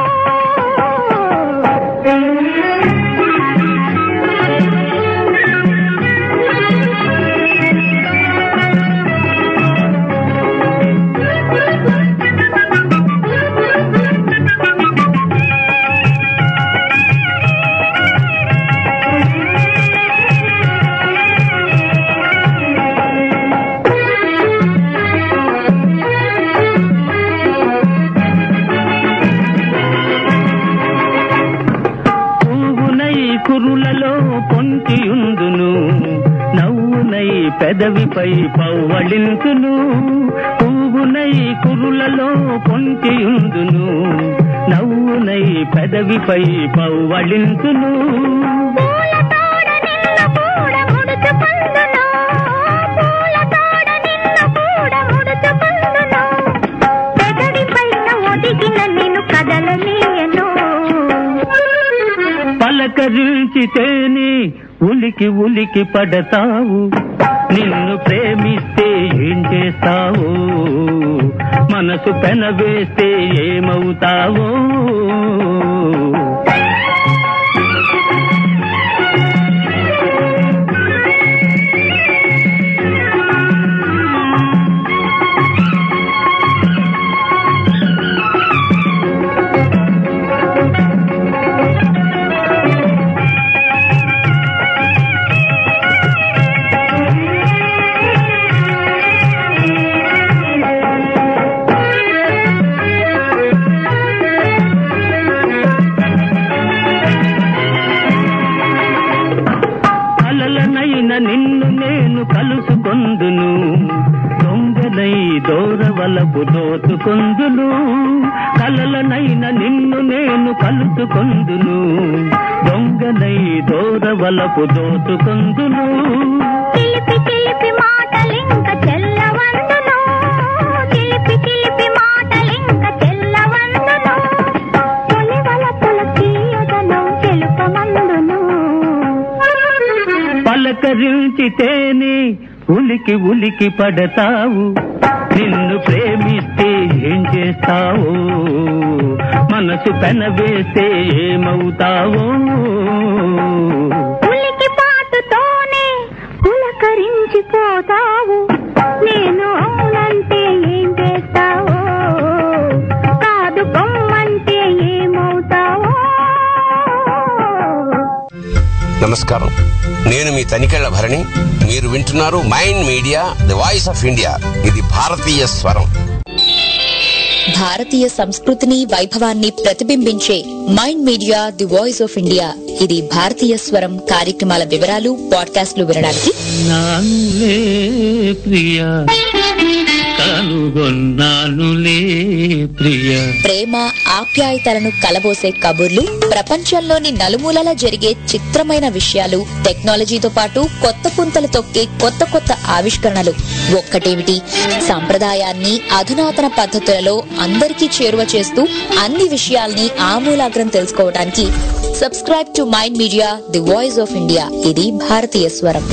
పువ్వునై కురులలో పొంచియుందును నవ్వునై పెదవిపై పవ్వళింతును పువ్వునై కురులలో పొంచియుందును నవ్వునై పెదవిపై పవ్వళింతును పూలతోడ నిన్ను కూడా ముడుచుకుందును పూలతోడ నిన్ను కూడా ముడుచుకుందును పెదవి పైన ఒదిగిన నేను కదలనీయను పలకరించితేనే ఉలికి ఉలికి పడతావు నిన్ను ప్రేమిస్తే ఏం చేస్తావో మనసు పెనవేస్తే ఏమవుతావో అలలనైన నిన్ను నేను కలుసుకొందును దొంగనై దోరవలపు దోచుకొందును కలలనైన నిన్ను నేను కలుసుకొందును దొంగనై దోరవలపు దోచుకొందును చిలిపి చిలిపి మాటలింక చెల్లవందును చిలిపి చిలిపి మాటలింక చెల్లవందును తొలివల పులకీయదను తెలుపమందును పలకరించితేనే ఉలికి ఉలికి పడతావు నిన్ను ప్రేమిస్తే ఏం చేస్తావో మనసు పెనవేస్తే ఏమవుతావో ఉలికి పాటుతోనే పులకరించిపోతావు నేను అవునంటే ఏం చేస్తావో కాదు పొమ్మంటే ఏమవుతావో నమస్కారం నేను మీ తనికెళ్ల భరణి మీరు వింటున్నారు mind media the voice of India ఇది భారతీయ స్వరం భారతీయ సంస్కృతిని వైభవాన్ని ప్రతిబింబించే mind media the voice of India ఇది భారతీయ స్వరం కార్యక్రమాల వివరాలు పాడ్కాస్ట్లు వినడానికి నానులే ప్రియా కనుగొన్నానులే ప్రియా ప్రేమ ఆప్యాయతలను కలబోసే కబుర్లు ప్రపంచంలోని నలుమూలల జరిగే చిత్రమైన విషయాలు టెక్నాలజీతో పాటు కొత్త పుంతలు తొక్కే కొత్త కొత్త ఆవిష్కరణలు ఒక్కటేమిటి సంప్రదాయాన్ని అధునాతన పద్ధతులలో అందరికీ చేరువ చేస్తూ అన్ని విషయాల్ని ఆమూలాగ్రం తెలుసుకోవడానికి subscribe to mind media the voice of India ఇది భారతీయ స్వరం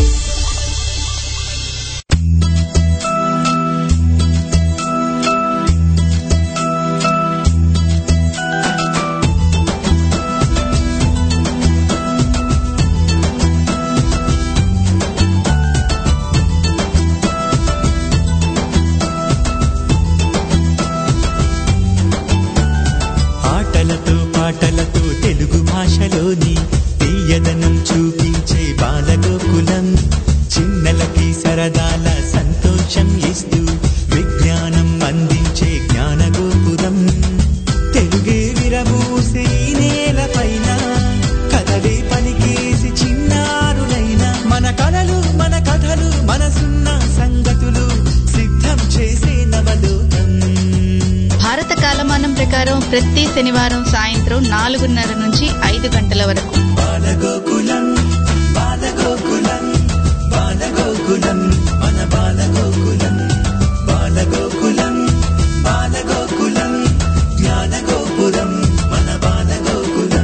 ఆటలతో పాటలతో తెలుగు భాషలోని తీయదనం చూపించే బాలగోకులం చిన్నలకి సరదాల సంతోషం ఇస్తూ విజ్ఞానం అందించే జ్ఞానగోపురం తెలుగే విరబూసే ఈ నేలపైన కథలే పలికేసి చిన్నారులైన మన కలలు మన కథలు మనసున్న సంగతులు సిద్ధం చేసే నవలోకం భారత కాలమానం ప్రకారం ప్రతి శనివారం సాయంత్రం నాలుగున్నర నుంచి ఐదు గంటల వరకు బాలగోకులం బాలగోకులం బాలగోకులం మన బాలగోకులం బాలగోకులం బాలగోకులం జ్ఞానగోపురం మన బాలగోకులం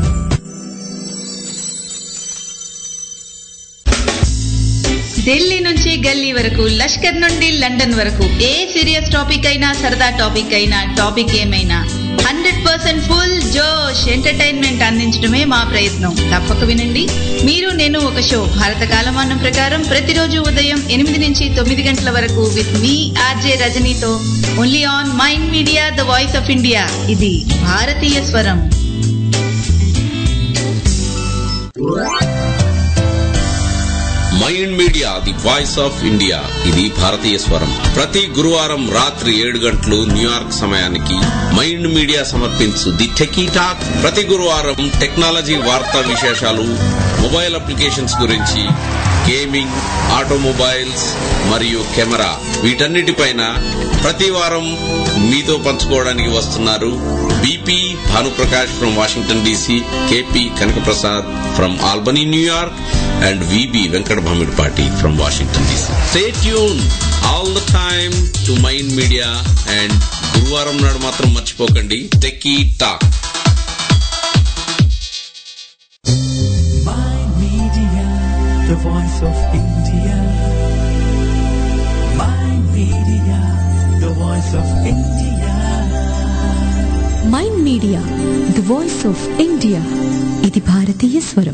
ఢిల్లీ నుంచి గల్లీ వరకు లష్కర్ నుండి లండన్ వరకు ఏ సీరియస్ టాపిక్ అయినా సరదా టాపిక్ అయినా టాపిక్ ఏమైనా హండ్రెడ్ పర్సెంట్ ఫుల్ జోష్ ఎంటర్టైన్మెంట్ అందించడమే మా ప్రయత్నం తప్పక వినండి మీరు నేను ఒక షో భారత కాలమానం ప్రకారం ప్రతిరోజు ఉదయం ఎనిమిది నుంచి తొమ్మిది గంటల వరకు విత్ మీ ఆర్జే రజనీతో only on mind media the voice of India ఇది భారతీయ స్వరం mind media the voice of India ఇది భారతీయ స్వరం ప్రతి గురువారం రాత్రి ఏడు గంటలు న్యూయార్క్ సమయానికి మైండ్ మీడియా సమర్పించు ది టెకీ టాక్ ప్రతి గురువారం టెక్నాలజీ వార్తా విశేషాలు మొబైల్ అప్లికేషన్స్ గురించి గేమింగ్ ఆటోమొబైల్స్ మరియు కెమెరా వీటన్నిటిపైన ప్రతి వారం మీతో పంచుకోవడానికి వస్తున్నారు B P Bhanuprakash from Washington DC KP Kanakaprasad from Albany New York and V B Venkata Bhamidipati from Washington D C stay tune all the time to mind media and గురువారం నాడు మాత్రం మర్చిపోకండి techie talk Mind Media, the voice of India. voice of India. Mind media the voice of India ఇది భారతీయ స్వరం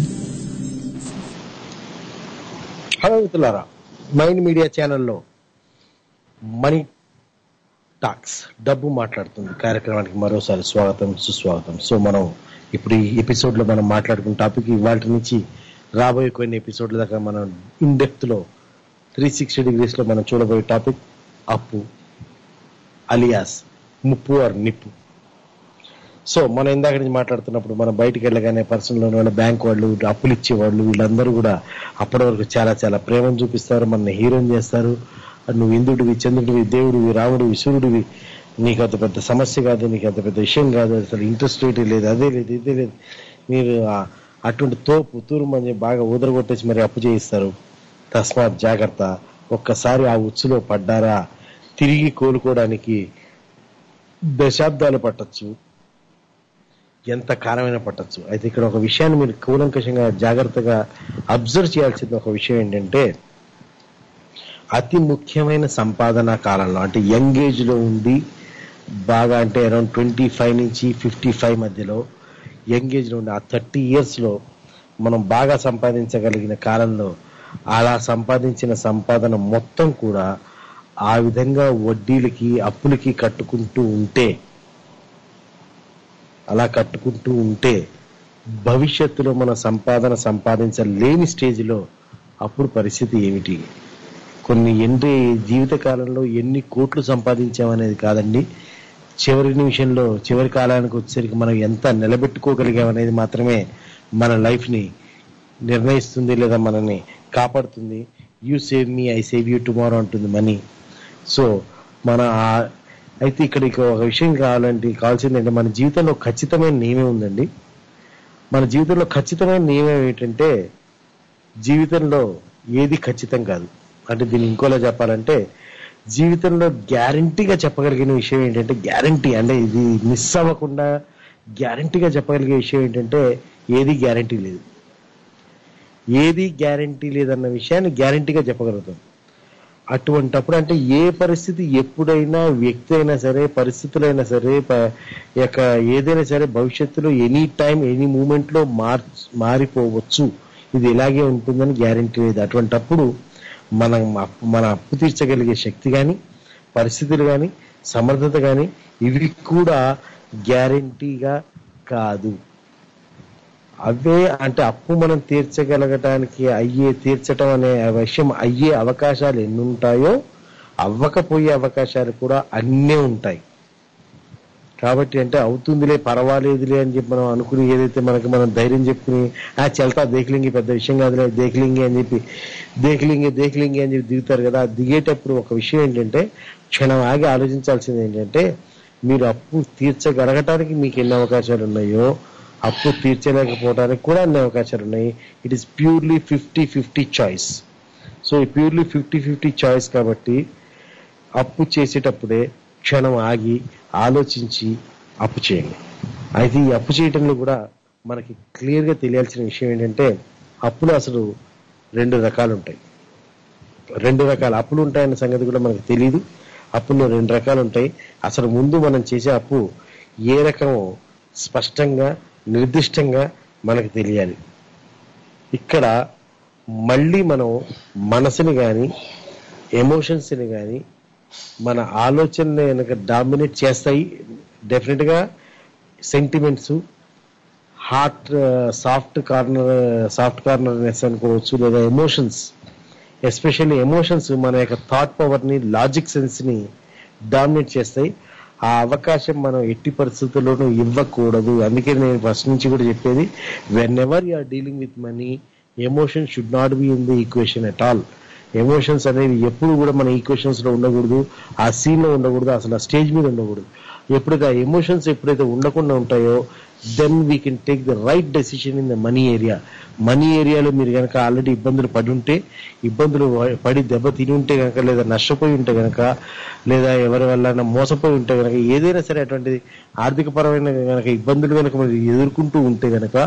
హలో మిత్రులారా మైండ్ మీడియా ఛానల్లో మనీ టాక్స్ డబ్బు మాట్లాడుతుంది కార్యక్రమానికి మరోసారి స్వాగతం సుస్వాగతం సో మనం ఇప్పుడు ఈ ఎపిసోడ్ లో మనం మాట్లాడుకున్న టాపిక్ ఇవాళ నుంచి రాబోయే కొన్ని ఎపిసోడ్ల దాకా మనం ఇన్ డెప్త్ లో త్రీ సిక్స్టీ డిగ్రీస్ లో మనం చూడబోయే టాపిక్ అప్పు అలియాస్ ముప్పు ఆర్ నిప్పు సో మనం ఇందాక నుంచి మాట్లాడుతున్నప్పుడు మనం బయటికి వెళ్ళగానే పర్సనల్ లోన్ వాళ్ళ బ్యాంక్ వాళ్ళు అప్పులు ఇచ్చేవాళ్ళు వీళ్ళందరూ కూడా అప్పటి వరకు చాలా చాలా ప్రేమను చూపిస్తారు మన హీరోని చేస్తారు నువ్వు ఇంద్రుడివి చంద్రుడివి దేవుడివి రాముడివి సూర్యుడివి నీకు అంత పెద్ద సమస్య కాదు నీకు అంత పెద్ద విషయం కాదు అసలు ఇంట్రెస్ట్ రేట్ లేదు అదే లేదు ఇదే లేదు మీరు ఆ- అటువంటి తోపు తూరుమని బాగా ఊదరగొట్టేసి మరి అప్పు చేయిస్తారు తస్మాత్ జాగ్రత్త ఒక్కసారి ఆ ఉచ్చులో పడ్డారా తిరిగి కోలుకోవడానికి దశాబ్దాలు పట్టొచ్చు ఎంత కాలమైనా పట్టొచ్చు అయితే ఇక్కడ ఒక విషయాన్ని మీరు కూలంకషంగా జాగ్రత్తగా అబ్జర్వ్ చేయాల్సిన ఒక విషయం ఏంటంటే అతి ముఖ్యమైన సంపాదన కాలంలో అంటే యంగ్ ఏజ్ లో ఉండి బాగా అంటే అరౌండ్ ట్వంటీ ఫైవ్ నుంచి ఫిఫ్టీ ఫైవ్ మధ్యలో యంగ్ ఏజ్ లో ఉండి ఆ థర్టీ ఇయర్స్ లో మనం బాగా సంపాదించగలిగిన కాలంలో అలా సంపాదించిన సంపాదన మొత్తం కూడా ఆ విధంగా వడ్డీలకి అప్పులకి కట్టుకుంటూ ఉంటే అలా కట్టుకుంటూ ఉంటే భవిష్యత్తులో మన సంపాదన సంపాదించలేని స్టేజ్లో అప్పుడు పరిస్థితి ఏమిటి కొన్ని ఎన్ని జీవిత కాలంలో ఎన్ని కోట్లు సంపాదించామనేది కాదండి చివరి నిమిషంలో చివరి కాలానికి వచ్చేసరికి మనం ఎంత నిలబెట్టుకోగలిగామనేది మాత్రమే మన లైఫ్ని నిర్ణయిస్తుంది లేదా మనల్ని కాపాడుతుంది you save me I save you tomorrow అంటుంది మనీ సో మన ఆ- అయితే ఇక్కడ ఇక ఒక విషయం కావాలంటే కావాల్సింది అంటే మన జీవితంలో ఖచ్చితమైన నియమం ఉందండి మన జీవితంలో ఖచ్చితమైన నియమం ఏంటంటే జీవితంలో ఏది ఖచ్చితం కాదు అంటే దీన్ని ఇంకోలా చెప్పాలంటే జీవితంలో గ్యారంటీగా చెప్పగలిగిన విషయం ఏంటంటే గ్యారంటీ అంటే ఇది మిస్ అవ్వకుండా గ్యారంటీగా చెప్పగలిగే విషయం ఏంటంటే ఏది గ్యారంటీ లేదు ఏది గ్యారంటీ లేదన్న విషయాన్ని గ్యారంటీగా చెప్పగలుగుతాం అటువంటప్పుడు అంటే ఏ పరిస్థితి ఎప్పుడైనా వ్యక్తి అయినా సరే పరిస్థితులైనా సరే ప- యొక్క ఏదైనా సరే భవిష్యత్తులో ఎనీ టైం ఎనీ మూమెంట్ లో మార్ మారిపోవచ్చు ఇది ఇలాగే ఉంటుందని గ్యారంటీ లేదు అటువంటప్పుడు మనం అప్పు- మన అప్పు తీర్చగలిగే శక్తి కానీ పరిస్థితులు కానీ సమర్థత కానీ ఇవి కూడా గ్యారంటీగా కాదు అవే అంటే అప్పు మనం తీర్చగలగటానికి అయ్యే తీర్చటం అనే విషయం అయ్యే అవకాశాలు ఎన్ని ఉంటాయో అవ్వకపోయే అవకాశాలు కూడా అన్నీ ఉంటాయి కాబట్టి అంటే అవుతుందిలే పర్వాలేదులే అని చెప్పి మనం అనుకుని ఏదైతే మనకి మనం ధైర్యం చెప్పుకుని ఆ చెల్తా దేఖలింగి పెద్ద విషయం కాదులే దేఖలింగి అని చెప్పి దేఖలింగి దేఖలింగి అని చెప్పి దిగుతారు కదా ఆ దిగేటప్పుడు ఒక విషయం ఏంటంటే క్షణం ఆగి ఆలోచించాల్సింది ఏంటంటే మీరు అప్పు తీర్చగలగటానికి మీకు ఎన్ని అవకాశాలు ఉన్నాయో అప్పు తీర్చలేకపోవడానికి కూడా అన్ని అవకాశాలు ఉన్నాయి it is purely fifty fifty choice so ఈ ప్యూర్లీ ఫిఫ్టీ ఫిఫ్టీ చాయిస్ కాబట్టి అప్పు చేసేటప్పుడే క్షణం ఆగి ఆలోచించి అప్పు చేయండి అయితే ఈ అప్పు చేయటంలో కూడా మనకి క్లియర్ గా తెలియాల్సిన విషయం ఏంటంటే అప్పులు అసలు రెండు రకాలు ఉంటాయి రెండు రకాల అప్పులు ఉంటాయన్న సంగతి కూడా మనకు తెలియదు అప్పుల్లో రెండు రకాలు ఉంటాయి అసలు ముందు మనం చేసే అప్పు ఏ రకమో స్పష్టంగా నిర్దిష్టంగా మనకు తెలియాలి ఇక్కడ మళ్ళీ మనం మనసుని కానీ ఎమోషన్స్ని కానీ మన ఆలోచనలు కనుక డామినేట్ చేస్తాయి డెఫినెట్ గా sentiments heart soft corner soft కార్నర్నెస్ అనుకోవచ్చు లేదా ఎమోషన్స్ ఎస్పెషల్లీ ఎమోషన్స్ మన యొక్క థాట్ పవర్ ని లాజిక్ సెన్స్ ని డామినేట్ చేస్తాయి ఆ అవకాశం మనం ఎట్టి పరిస్థితుల్లోనూ ఇవ్వకూడదు అందుకే నేను ఫస్ట్ నుంచి కూడా చెప్పేది whenever you are dealing with money emotion should not be in the equation at all emotions అనేవి ఎప్పుడు కూడా మన ఈక్వేషన్స్ లో ఉండకూడదు ఆ సీన్ లో ఉండకూడదు అసలు ఆ స్టేజ్ మీద ఉండకూడదు ఎప్పుడైతే ఆ ఎమోషన్స్ ఎప్పుడైతే ఉండకుండా ఉంటాయో then we can take the right decision in the money area money ఏరియాలో మీరు కనుక ఆల్రెడీ ఇబ్బందులు పడి ఉంటే ఇబ్బందులు పడి దెబ్బ తిని ఉంటే కనుక లేదా నష్టపోయి ఉంటే కనుక లేదా ఎవరి వల్ల మోసపోయి ఉంటే కనుక ఏదైనా సరే అటువంటిది ఆర్థిక పరమైన కనుక ఇబ్బందులు కనుక మీరు ఎదుర్కొంటూ ఉంటే కనుక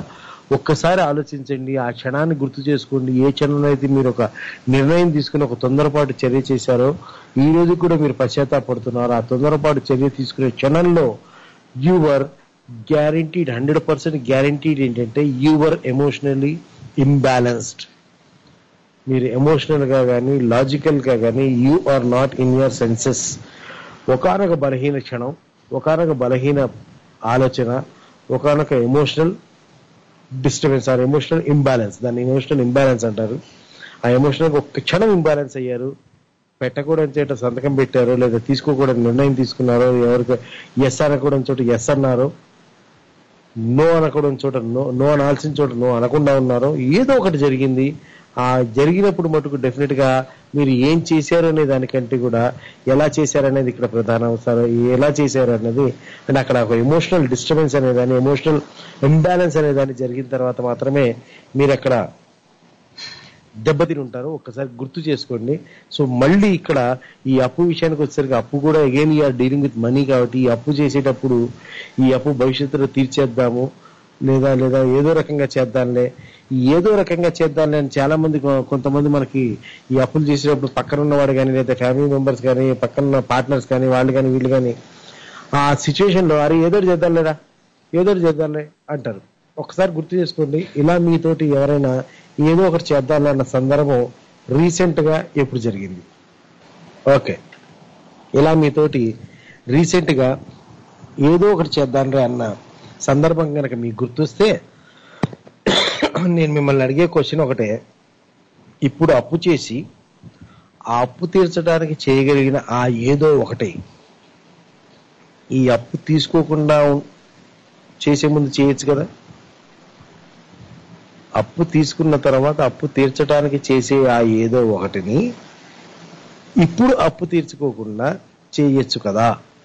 ఒక్కసారి ఆలోచించండి ఆ క్షణాన్ని గుర్తు చేసుకోండి ఏ క్షణంలో అయితే మీరు ఒక నిర్ణయం తీసుకుని ఒక తొందరపాటు చర్య చేశారో ఈ రోజు కూడా మీరు పశ్చాత్తాపడుతున్నారు ఆ తొందరపాటు చర్య తీసుకునే క్షణంలో you're guaranteed hundred percent guaranteed ఏంటంటే యూవర్ ఎమోషనల్లీ ఇంబ్యాలెన్స్డ్ మీరు ఎమోషనల్ గా కానీ లాజికల్ గా కానీ you are not in your senses ఒకనొక బలహీన క్షణం ఒకనొక బలహీన ఆలోచన ఒకనొక emotional disturbance or emotional imbalance దాన్ని ఎమోషనల్ ఇంబ్యాలెన్స్ అంటారు ఆ ఎమోషనల్ ఒక్క క్షణం ఇంబ్యాలెన్స్ అయ్యారు పెట్టకూడని చోట సంతకం పెట్టారు లేదా తీసుకోకూడని నిర్ణయం తీసుకున్నారో ఎవరికి ఎస్ అనకూడని చోట ఎస్ అన్నారు నో అనకూడని చోట నో నో అనాల్సిన చోట నో అనకుండా ఉన్నారు ఏదో ఒకటి జరిగింది ఆ జరిగినప్పుడు మటుకు డెఫినెట్ గా మీరు ఏం చేశారు అనే దానికంటే కూడా ఎలా చేశారనేది ఇక్కడ ప్రధాన అవసరం ఎలా చేశారు అన్నది అంటే అక్కడ ఒక ఎమోషనల్ డిస్టర్బెన్స్ అనేదాన్ని ఎమోషనల్ ఇంబ్యాలెన్స్ అనేదాన్ని జరిగిన తర్వాత మాత్రమే మీరు అక్కడ దెబ్బతిని ఉంటారు ఒక్కసారి గుర్తు చేసుకోండి సో మళ్ళీ ఇక్కడ ఈ అప్పు విషయానికి వచ్చేసరికి అప్పు కూడా again you're dealing with money కాబట్టి ఈ అప్పు చేసేటప్పుడు ఈ అప్పు భవిష్యత్తులో తీర్చేద్దాము లేదా లేదా ఏదో రకంగా చేద్దాంలే ఈ ఏదో రకంగా చేద్దాంలే అని చాలా మంది కొ- కొంతమంది మనకి ఈ అప్పులు చేసేటప్పుడు పక్కన ఉన్నవాడు కానీ లేదా ఫ్యామిలీ మెంబర్స్ కానీ పక్కన ఉన్న పార్ట్నర్స్ కానీ వాళ్ళు కానీ వీళ్ళు కానీ ఆ సిచ్యువేషన్ లో అరే ఏదో ఒకటి చేద్దాంలేరా ఏదో ఒకటి చేద్దాంలే అంటారు ఒకసారి గుర్తు చేసుకోండి ఇలా మీతోటి ఎవరైనా ఏదో ఒకటి చేద్దాంలే అన్న సందర్భం రీసెంట్ గా ఎప్పుడు జరిగింది ఓకే ఇలా మీతోటి రీసెంట్ గా ఏదో ఒకటి చేద్దాంలే అన్న సందర్భం కనుక మీకు గుర్తొస్తే నేను మిమ్మల్ని అడిగే క్వశ్చన్ ఒకటే ఇప్పుడు అప్పు చేసి ఆ అప్పు తీర్చడానికి చేయగలిగిన ఆ ఏదో ఒకటే ఈ అప్పు తీసుకోకుండా ఉం- చేసే ముందు చేయొచ్చు కదా అప్పు తీసుకున్న తర్వాత అప్పు తీర్చడానికి చేసే ఆ ఏదో ఒకటిని ఇప్పుడు అప్పు తీర్చుకోకుండా చేయొచ్చు కదా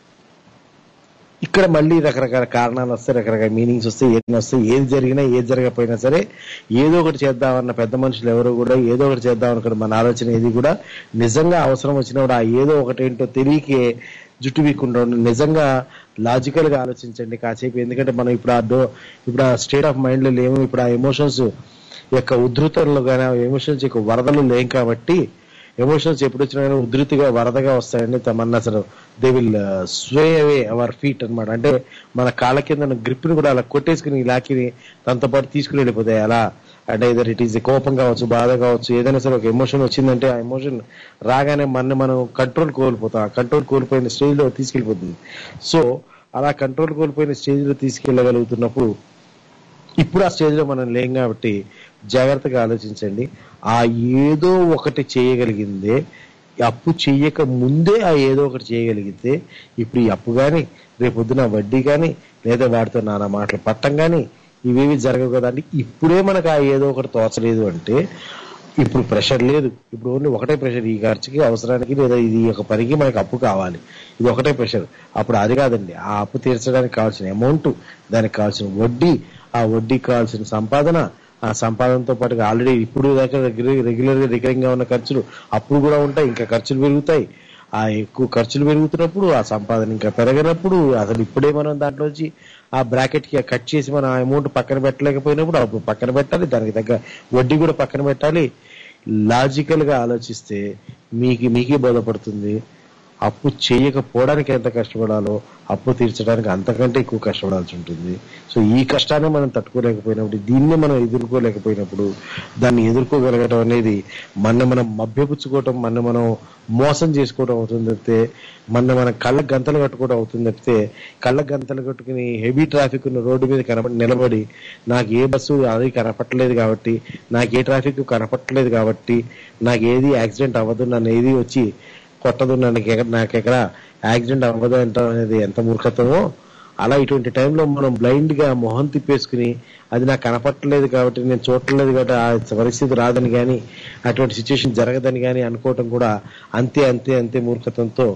ఇక్కడ మళ్ళీ రకరకాల కారణాలు వస్తాయి రకరకాల మీనింగ్స్ వస్తాయి ఏదైనా వస్తాయి ఏది జరిగినా ఏది జరగకపోయినా సరే ఏదో ఒకటి చేద్దామన్న పెద్ద మనుషులు ఎవరు కూడా ఏదో ఒకటి చేద్దామనుకున్న మన ఆలోచన ఏది కూడా నిజంగా అవసరం వచ్చినప్పుడు ఆ ఏదో ఒకటి ఏంటో తెలియకే జుట్టు వీక్కుండా నిజంగా లాజికల్ గా ఆలోచించండి కాసేపు ఎందుకంటే మనం ఇప్పుడు ఆ డో ఇప్పుడు ఆ స్టేట్ ఆఫ్ మైండ్ లో లేము ఇప్పుడు ఆ ఎమోషన్స్ యొక్క ఉధృతంలో కానీ ఆ ఎమోషన్స్ యొక్క వరదలు లేం కాబట్టి ఎమోషన్స్ ఎప్పుడు వచ్చినా కానీ ఉధృతిగా వరదగా వస్తాయని తమన్నా అసలు they will sway away our feet అన్నమాట అంటే మన కాళ్ళ కింద గ్రిప్ ని కూడా అలా కొట్టేసుకుని లాకిని దాంతో పాటు తీసుకుని వెళ్ళిపోతాయి అలా అంటే ఇదర్ ఇట్ ఈస్ కోపం కావచ్చు బాధ కావచ్చు ఏదైనా సరే ఒక ఎమోషన్ వచ్చిందంటే ఆ ఎమోషన్ రాగానే మన మనం కంట్రోల్ కోల్పోతాం ఆ కంట్రోల్ కోల్పోయిన స్టేజ్ లో తీసుకెళ్లిపోతుంది సో అలా కంట్రోల్ కోల్పోయిన స్టేజ్ లో తీసుకెళ్లగలుగుతున్నప్పుడు ఇప్పుడు ఆ స్టేజ్ లో మనం లేం కాబట్టి జాగ్రత్తగా ఆలోచించండి ఆ ఏదో ఒకటి చేయగలిగిందే ఈ అప్పు చెయ్యక ముందే ఆ ఏదో ఒకటి చేయగలిగితే ఇప్పుడు ఈ అప్పు గాని రేపొద్దున వడ్డీ కానీ లేదా వాడితో నానా మాటలు పట్టం కానీ ఇవేవి జరగవు కదా అంటే ఇప్పుడే మనకు ఆ ఏదో ఒకటి తోచలేదు అంటే ఇప్పుడు ప్రెషర్ లేదు ఇప్పుడు ఓన్లీ ఒకటే ప్రెషర్ ఈ ఖర్చుకి అవసరానికి లేదా ఇది ఒక పనికి మనకి అప్పు కావాలి ఇది ఒకటే ప్రెషర్ అప్పుడు అది కాదండి ఆ అప్పు తీర్చడానికి కావాల్సిన అమౌంట్ దానికి కావాల్సిన వడ్డీ ఆ వడ్డీకి కావాల్సిన సంపాదన ఆ సంపాదనతో పాటుగా ఆల్రెడీ ఇప్పుడు దాకా రెగ్యులర్ గా రికరింగ్ గా ఉన్న ఖర్చులు అప్పుడు కూడా ఉంటాయి ఇంకా ఖర్చులు పెరుగుతాయి ఆ ఎక్కువ ఖర్చులు పెరుగుతున్నప్పుడు ఆ సంపాదన ఇంకా పెరగనప్పుడు అసలు ఇప్పుడే మనం దాంట్లోంచి ఆ బ్రాకెట్ కి కట్ చేసి మనం ఆ అమౌంట్ పక్కన పెట్టలేకపోయినప్పుడు అప్పుడు పక్కన పెట్టాలి దానికి తగ్గ వడ్డీ కూడా పక్కన పెట్టాలి లాజికల్ గా ఆలోచిస్తే మీకు మీకే బోధపడుతుంది అప్పు చేయకపోవడానికి ఎంత కష్టపడాలో అప్పు తీర్చడానికి అంతకంటే ఎక్కువ కష్టపడాల్సి ఉంటుంది సో ఈ కష్టాన్ని మనం తట్టుకోలేకపోయినప్పుడు దీన్ని మనం ఎదుర్కోలేకపోయినప్పుడు దాన్ని ఎదుర్కోగలగటం అనేది మన మనం మభ్యపుచ్చుకోవటం మన మనం మోసం చేసుకోవడం అవుతుంది తప్పితే మన మన కళ్ళ గంతలు కట్టుకోవడం అవుతుంది తప్పితే కళ్ళ గంతలు కట్టుకుని హెవీ ట్రాఫిక్ ఉన్న రోడ్డు మీద కనబడి నిలబడి నాకు ఏ బస్సు అది కనపట్టలేదు కాబట్టి నాకు ఏ ట్రాఫిక్ కనపట్టలేదు కాబట్టి నాకు ఏది యాక్సిడెంట్ అవ్వదు నన్ను ఏది వచ్చి కొట్టదు నన్ను ఎక్కడ- నాకు ఎక్కడ యాక్సిడెంట్ అవ్వదు అంటాం అనేది ఎంత మూర్ఖత్వమో అలా ఇటువంటి టైంలో మనం బ్లైండ్ గా మొహం తిప్పేసుకుని అది నాకు కనపట్టలేదు కాబట్టి నేను చూడట్లేదు కాబట్టి ఆ పరిస్థితి రాదని కానీ అటువంటి సిచ్యువేషన్ జరగదని కానీ అనుకోవటం కూడా అంతే అంతే అంతే మూర్ఖత్వంతో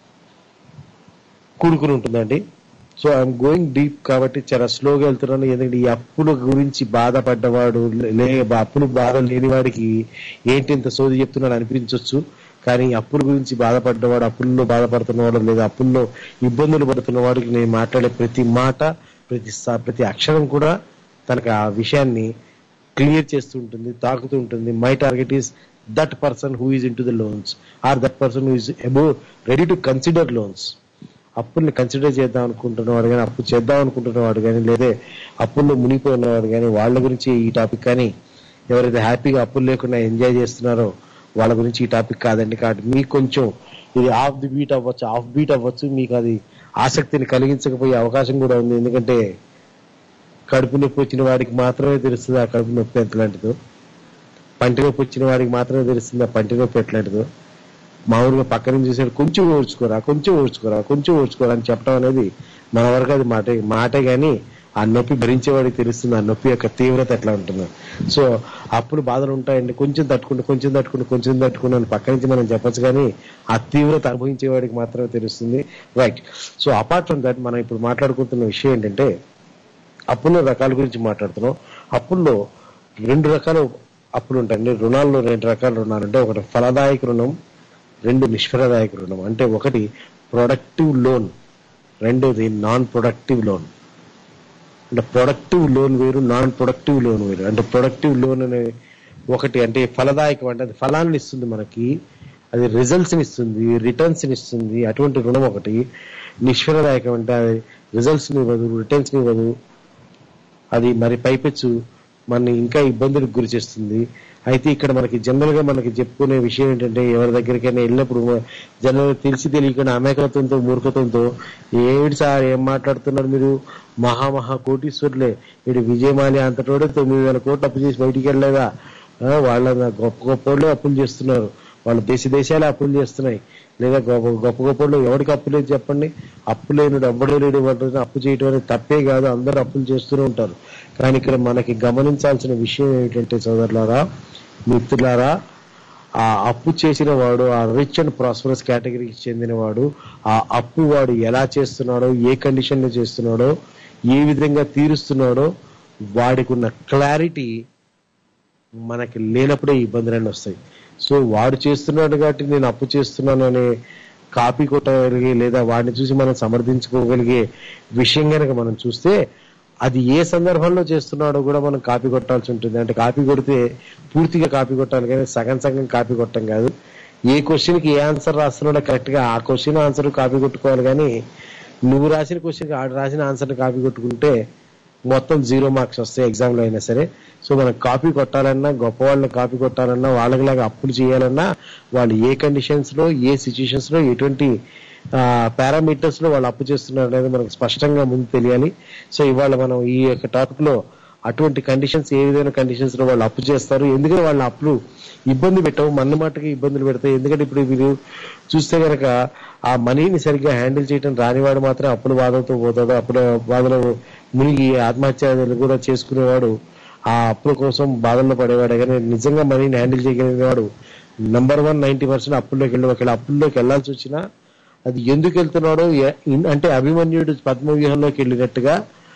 కూడుకుని ఉంటుందండి సో ఐఎమ్ గోయింగ్ డీప్ కాబట్టి చాలా స్లోగా వెళ్తున్నాను ఎందుకంటే ఈ అప్పుల గురించి బాధపడ్డవాడు లే అప్పులు బాధ లేని వాడికి ఏంటి ఇంత సోది చెప్తున్నాడు అనిపించవచ్చు కానీ అప్పుల గురించి బాధపడ్డవాడు అప్పుల్లో బాధపడుతున్నవాడు లేదా అప్పుల్లో ఇబ్బందులు పడుతున్న వాడికి నేను మాట్లాడే ప్రతి మాట ప్రతి స- ప్రతి అక్షరం కూడా తనకు ఆ విషయాన్ని క్లియర్ చేస్తూ ఉంటుంది తాకుతూ ఉంటుంది my target is that person who is into the loans or that person who is about ready to consider loans అప్పుల్ని కన్సిడర్ చేద్దాం అనుకుంటున్నవాడు కానీ అప్పు చేద్దాం అనుకుంటున్నవాడు కానీ లేదే అప్పుల్లో మునిగిపోయినవాడు కానీ వాళ్ళ గురించి ఈ టాపిక్ కానీ ఎవరైతే హ్యాపీగా అప్పులు లేకుండా ఎంజాయ్ చేస్తున్నారో వాళ్ళ గురించి ఈ టాపిక్ కాదండి కాబట్టి మీకు కొంచెం ఇది ఆఫ్ ది బీట్ అవ్వచ్చు ఆఫ్ బీట్ అవ్వచ్చు మీకు అది ఆసక్తిని కలిగించకపోయే అవకాశం కూడా ఉంది ఎందుకంటే కడుపు నొప్పి వచ్చిన వాడికి మాత్రమే తెలుస్తుంది ఆ కడుపు నొప్పి ఎంతలాంటిదో పంటి నొప్పి వచ్చిన వాడికి మాత్రమే తెలుస్తుంది ఆ పంటి నొప్పి ఎట్లాంటిదో మామూలుగా పక్కన చూసాడు కొంచెం ఓడ్చుకోరా కొంచెం ఓడ్చుకోరా కొంచెం ఓడ్చుకోరా అని చెప్పడం అనేది మన వరకు అది మాటే మాటే గాని ఆ నొప్పి భరించేవాడికి తెలుస్తుంది ఆ నొప్పి యొక్క తీవ్రత ఎట్లా ఉంటుందో సో అప్పుడు బాధలు ఉంటాయండి కొంచెం తట్టుకుంటూ కొంచెం తట్టుకుంటూ కొంచెం తట్టుకుంటూ అని పక్క నుంచి మనం చెప్పొచ్చు కానీ ఆ తీవ్రత అనుభవించేవాడికి మాత్రమే తెలుస్తుంది right so apart from that మనం ఇప్పుడు మాట్లాడుకుంటున్న విషయం ఏంటంటే అప్పుల రకాల గురించి మాట్లాడుతున్నాం అప్పుల్లో రెండు రకాల అప్పులు ఉంటాయండి రుణాల్లో రెండు రకాల రుణాలు అంటే ఒకటి ఫలదాయక రుణం రెండు నిష్ఫలదాయక రుణం అంటే ఒకటి ప్రొడక్టివ్ లోన్ రెండోది నాన్ ప్రొడక్టివ్ లోన్ అంటే ప్రొడక్టివ్ లోన్ వేరు నాన్ ప్రొడక్టివ్ లోన్ వేరు అంటే ప్రొడక్టివ్ లోన్ అనే ఒకటి అంటే ఫలదాయకం అంటే అది ఫలాన్ని ఇస్తుంది మనకి అది రిజల్ట్స్ ఇస్తుంది రిటర్న్స్ ఇస్తుంది అటువంటి రుణం ఒకటి నిష్ఫలదాయకం అంటే అది రిజల్ట్స్ ని ఇవ్వదు రిటర్న్స్ ని ఇవ్వదు అది మరి పైపెచ్చు మనని ఇంకా ఇబ్బందులకు గురి చేస్తుంది అయితే ఇక్కడ మనకి జనరల్ గా మనకి చెప్పుకునే విషయం ఏంటంటే ఎవరి దగ్గరికైనా వెళ్ళినప్పుడు జనరల్ తెలిసి తెలియకుండా అమాయకత్వంతో మూర్ఖత్వంతో ఏమిటి సార్ ఏం మాట్లాడుతున్నారు మీరు మహా మహా కోటీశ్వరులే ఇటు విజయమాలి అంతటోడే తొమ్మిది వేల కోట్లు అప్పు చేసి బయటికి వెళ్ళలేదా ఆ, వాళ్ళ గొప్ప గొప్ప వాళ్ళే అప్పులు చేస్తున్నారు వాళ్ళు దేశ దేశాలే అప్పులు చేస్తున్నాయి లేదా గొప్ప గొప్ప గొప్ప వాళ్ళు ఎవరికి అప్పు లేదు చెప్పండి అప్పు లేనుడు ఎవ్వడే లేడు వాటిని అప్పు చేయడం అనేది తప్పే కాదు అందరూ అప్పులు చేస్తూనే ఉంటారు కానీ ఇక్కడ మనకి గమనించాల్సిన విషయం ఏమిటంటే సోదరులారా మిత్రులారా ఆ అప్పు చేసిన వాడు ఆ రిచ్ అండ్ ప్రాస్పరస్ కేటగిరీకి చెందిన వాడు ఆ అప్పు వాడు ఎలా చేస్తున్నాడో ఏ కండిషన్ లో చేస్తున్నాడో ఏ విధంగా తీరుస్తున్నాడో వాడికి ఉన్న క్లారిటీ మనకి లేనప్పుడే ఈ ఇబ్బందులన్నీ వస్తాయి సో వాడు చేస్తున్నాడు కాబట్టి నేను అప్పు చేస్తున్నాను అనే కాపీ కొట్టగలిగే లేదా వాడిని చూసి మనం సమర్థించుకోగలిగే విషయం కనుక మనం చూస్తే అది ఏ సందర్భంలో చేస్తున్నాడో కూడా మనం కాపీ కొట్టాల్సి ఉంటుంది అంటే కాపీ కొడితే పూర్తిగా కాపీ కొట్టాలి కానీ సగం సగం కాపీ కొట్టడం కాదు ఏ క్వశ్చన్ కి ఏ ఆన్సర్ రాస్తున్నాడో కరెక్ట్ గా ఆ క్వశ్చన్ ఆన్సర్ కాపీ కొట్టుకోవాలి కానీ నువ్వు రాసిన క్వశ్చన్ ఆడు రాసిన ఆన్సర్ కాపీ కొట్టుకుంటే మొత్తం జీరో మార్క్స్ వస్తాయి ఎగ్జామ్ లో అయినా సరే సో మనం కాపీ కొట్టాలన్నా గొప్ప వాళ్ళని కాపీ కొట్టాలన్నా వాళ్ళకిలాగా అప్పులు చేయాలన్నా వాళ్ళు ఏ కండిషన్స్ లో ఏ సిచ్యుయేషన్స్ లో ఎటువంటి పారామీటర్స్ లో వాళ్ళు అప్పు చేస్తున్నారు అనేది మనకు స్పష్టంగా ముందు తెలియాలి సో ఇవాళ మనం ఈ యొక్క టాపిక్ లో అటువంటి కండిషన్స్ ఏ విధమైన కండిషన్స్ లో వాళ్ళు అప్పు చేస్తారు ఎందుకంటే వాళ్ళ అప్పులు ఇబ్బంది పెట్టవు మన మాటకి ఇబ్బందులు పెడతాయి ఎందుకంటే ఇప్పుడు మీరు చూస్తే గనక ఆ మనీని సరిగ్గా హ్యాండిల్ చేయడం రానివాడు మాత్రం అప్పుల బాధలతో పోతాడు అప్పుల బాధలో మునిగి ఆత్మహత్యలు కూడా చేసుకునేవాడు ఆ అప్పుల కోసం బాధల్లో పడేవాడు కానీ నిజంగా మనీని హ్యాండిల్ చేయగలిగిన వాడు నంబర్ వన్ నైన్టీ పర్సెంట్ అప్పుల్లోకి వెళ్ళి ఒకవేళ అప్పుల్లోకి వెళ్లాల్సి వచ్చినా అది ఎందుకు వెళ్తున్నాడో ఎ- ఇన్- అంటే అభిమన్యుడు పద్మవ్యూహంలోకి వెళ్ళినట్టుగా